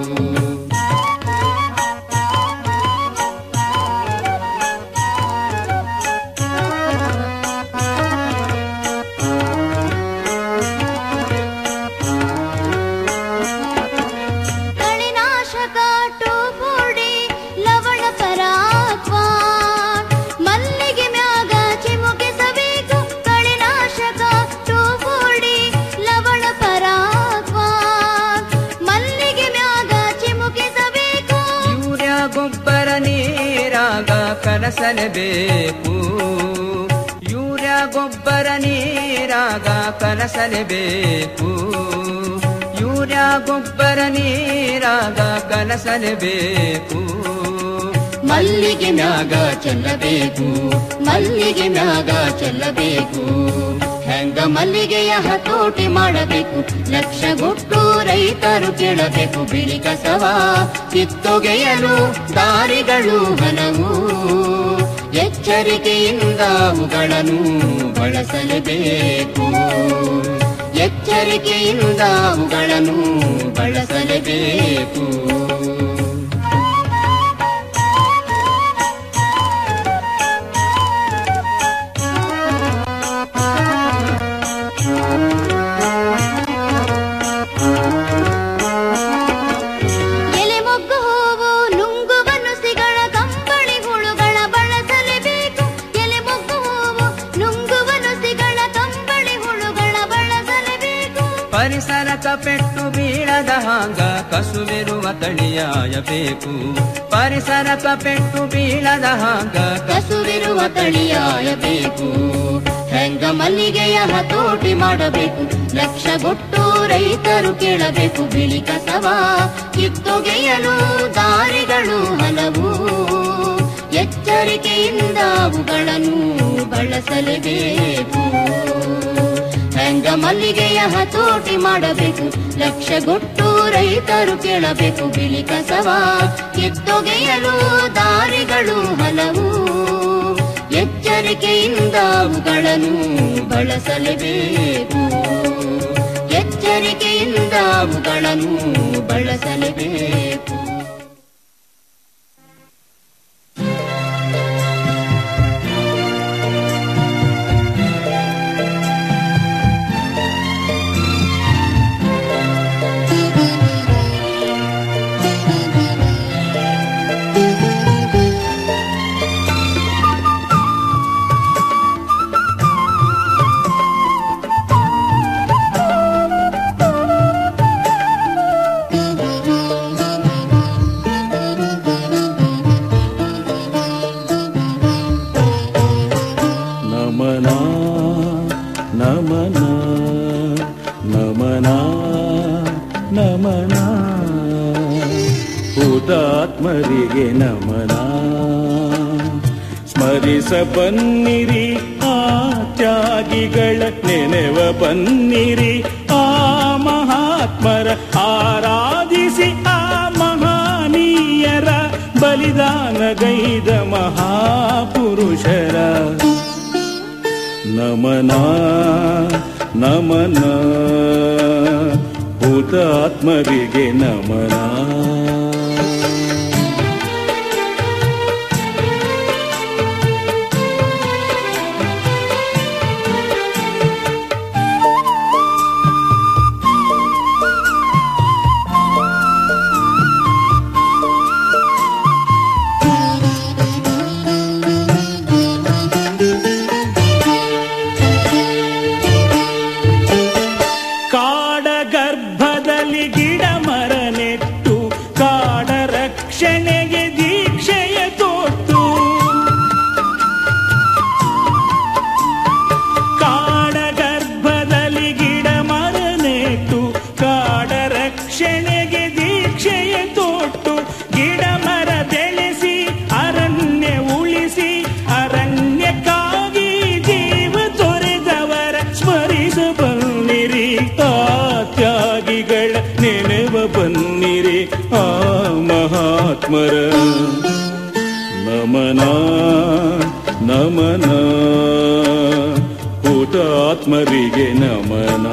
ಕಳೆನಾಶಕ ಟೋಫೋಡಿ ಲವಣ ಪರಾಕ್ವಾ ಮಲ್ಲಿಗೆ ಮ್ಯಾಗ ಚಿಮುಕಿಸಬೇಕು ಕಳೆನಾಶಕ ಟೋಫೋಡಿ ಲವಣ ಪರಾಕ್ವಾ ಮಲ್ಲಿಗೆ ಮ್ಯಾಗ ಚಿಮುಕಿಸಬೇಕು ಯೂರಿಯಾ ಗೊಬ್ಬರ ನೀರಾಗ ಕಲಸಲೇಬೇಕು ಯೂರಿಯಾ ಗೊಬ್ಬರ ನೀರಾಗ ಕಲಸಲೇಬೇಕು ಯೂರಿಯಾ ಗೊಬ್ಬರ ನೀರಾಗ ಕಲಸಲೇಬೇಕು ಮಲ್ಲಿಗೆ ಮ್ಯಾಗ ಚೆಲ್ಲಬೇಕು ಮಲ್ಲಿಗೆ ಮ್ಯಾಗ ಚೆಲ್ಲಬೇಕು ಹೆಂಗ ಮಲ್ಲಿಗೆಯ ಹತೋಟಿ ಮಾಡಬೇಕು ಲಕ್ಷಗೊಟ್ಟು ರೈತರು ಕೇಳಬೇಕು ಬಿಳಿ ಕಸವ ಕಿತ್ತೊಗೆಯಲು ದಾರಿಗಳು ಹಲವು ಎಚ್ಚರಿಕೆಯಿಂದ ಅವುಗಳನ್ನು ಬಳಸಲೇಬೇಕು ಎಚ್ಚರಿಕೆಯಿಂದ ಅವುಗಳನ್ನು ಬಳಸಲೇಬೇಕು ಎಲೆ ಮೊಗ್ಗು ಹೂವು ನುಂಗುವ ನುಸಿಗಳ ಕಂಬಳಿ ಹುಳುಗಳ ಬಳಸಲೇಬೇಕು ಎಲೆ ಮೊಗ್ಗು ಹೂವು ನುಂಗುವ ನುಸಿಗಳ ಕಂಬಳಿ ಹುಳುಗಳ ಬಳಸಲೇಬೇಕು ಪರಿಸರಕ ಪೆಟ್ಟು ಬೀಳದ ಹಾಂಗ ಕಸುವಿರುವ ತಳಿಯಾಯಬೇಕು ಪರಿಸರಕ ಪೆಟ್ಟು ಬೀಳದ ಹಾಂಗ ಕಸುವಿರುವ ತಳಿಯಾಯಬೇಕು ಹೆಂಗ ಮಲ್ಲಿಗೆಯ ಹತೋಟಿ ಮಾಡಬೇಕು ಲಕ್ಷಗೊಟ್ಟು ರೈತರು ಕೇಳಬೇಕು ಬಿಳಿ ಕಸವ ಕಿತ್ತೊಗೆಯಲು ದಾರಿಗಳು ಹಲವು ಎಚ್ಚರಿಕೆಯಿಂದ ಅವುಗಳನ್ನು ಬಳಸಲೇಬೇಕು ಹೆಂಗ ಮಲ್ಲಿಗೆಯ ಹತೋಟಿ ಮಾಡಬೇಕು ಲಕ್ಷಗೊಟ್ಟು ರೈತರು ಕೇಳಬೇಕು ಬಿಳಿ ಕಸವ ಕಿತ್ತೊಗೆಯಲು ದಾರಿಗಳು ಹಲವು ಎಚ್ಚರಿಕೆಯಿಂದ ಅವುಗಳನ್ನು ಬಳಸಲೇಬೇಕು ಎಚ್ಚರಿಕೆಯಿಂದ ಅವುಗಳನ್ನು ಬಳಸಲೇಬೇಕು ನಮನ ನಮನ ನಮನ ನಮನ ಹುತಾತ್ಮರಿಗೆ ನಮನ ಸ್ಮರಿಸ ಬನ್ನಿರಿ ಆ ತ್ಯಾಗಿಗಳ ನೆನೆವ ಬನ್ನಿರಿ ಆ ಮಹಾತ್ಮರ ಆರಾಧಿಸಿ ಆ ಮಹಾನೀಯರ ಬಲಿದಾನಗೈದ ಮಹಾಪುರುಷರ ನಮನ ನಮನ ಹುತಾತ್ಮರಿಗೆ ನಮನ ಕಾಡ ಗರ್ಭದಲ್ಲಿ ಗಿಡ ಮರ ನೆಟ್ಟು ಕಾಡ ರಕ್ಷಣೆಗೆ ದೀಕ್ಷೆಯ ತೊಟ್ಟು ಕಾಡ ಗರ್ಭದಲ್ಲಿ ಗಿಡ ಮರ ನೆಟ್ಟು ಕಾಡ ರಕ್ಷಣೆಗೆ ದೀಕ್ಷೆಯ ತೊಟ್ಟು ಗಿಡ ಮರ ಬೆಳೆಸಿ ಅರಣ್ಯ ಉಳಿಸಿ ಅರಣ್ಯಕ್ಕಾಗಿ ಜೀವ ತೊರೆದವರ ಸ್ಮರಿಸ ಬನ್ನಿರಿ ಆ ತ್ಯಾಗಿಗಳ ನೆನೆವ ಬನ್ನಿರಿ ಆ ಮಹಾತ್ಮರ ನಮನ ನಮನ ಹುತಾತ್ಮರಿಗೆ ನಮನ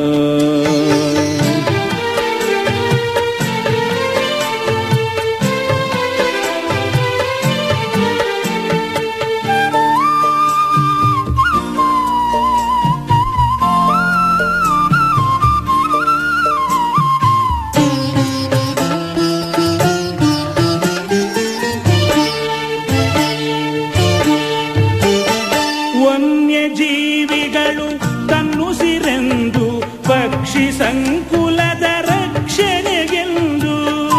ವನ್ಯಜೀವಿಗಳು ತನ್ನುಸಿರೆಂದು ಪಕ್ಷಿ ಸಂಕುಲದ ರಕ್ಷಣೆಗೆಂದು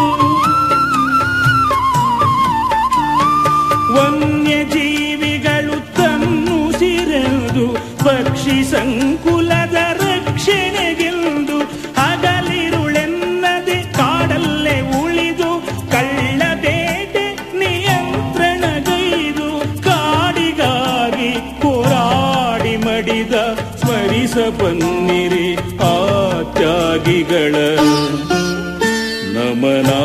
ವನ್ಯಜೀವಿಗಳು ತನ್ನುಸಿರೆಂದು ಪಕ್ಷಿ ಸಂಕುಲದ ರಕ್ಷಣೆಗೆಂದು ಹಗಲಿರುಳೆನ್ನದೆ ಕಾಡಲ್ಲೇ ಉಳಿದು ಕಳ್ಳಬೇಟೆ ನಿಯಂತ್ರಣಗೈದು ಕಾಡಿಗಾಗಿ ಹೋರಾಡಿ ಮಡಿದ ಸ್ಮರಿಸ ಬನ್ನಿರಿ ಆ ತ್ಯಾಗಿಗಳ ನಮನ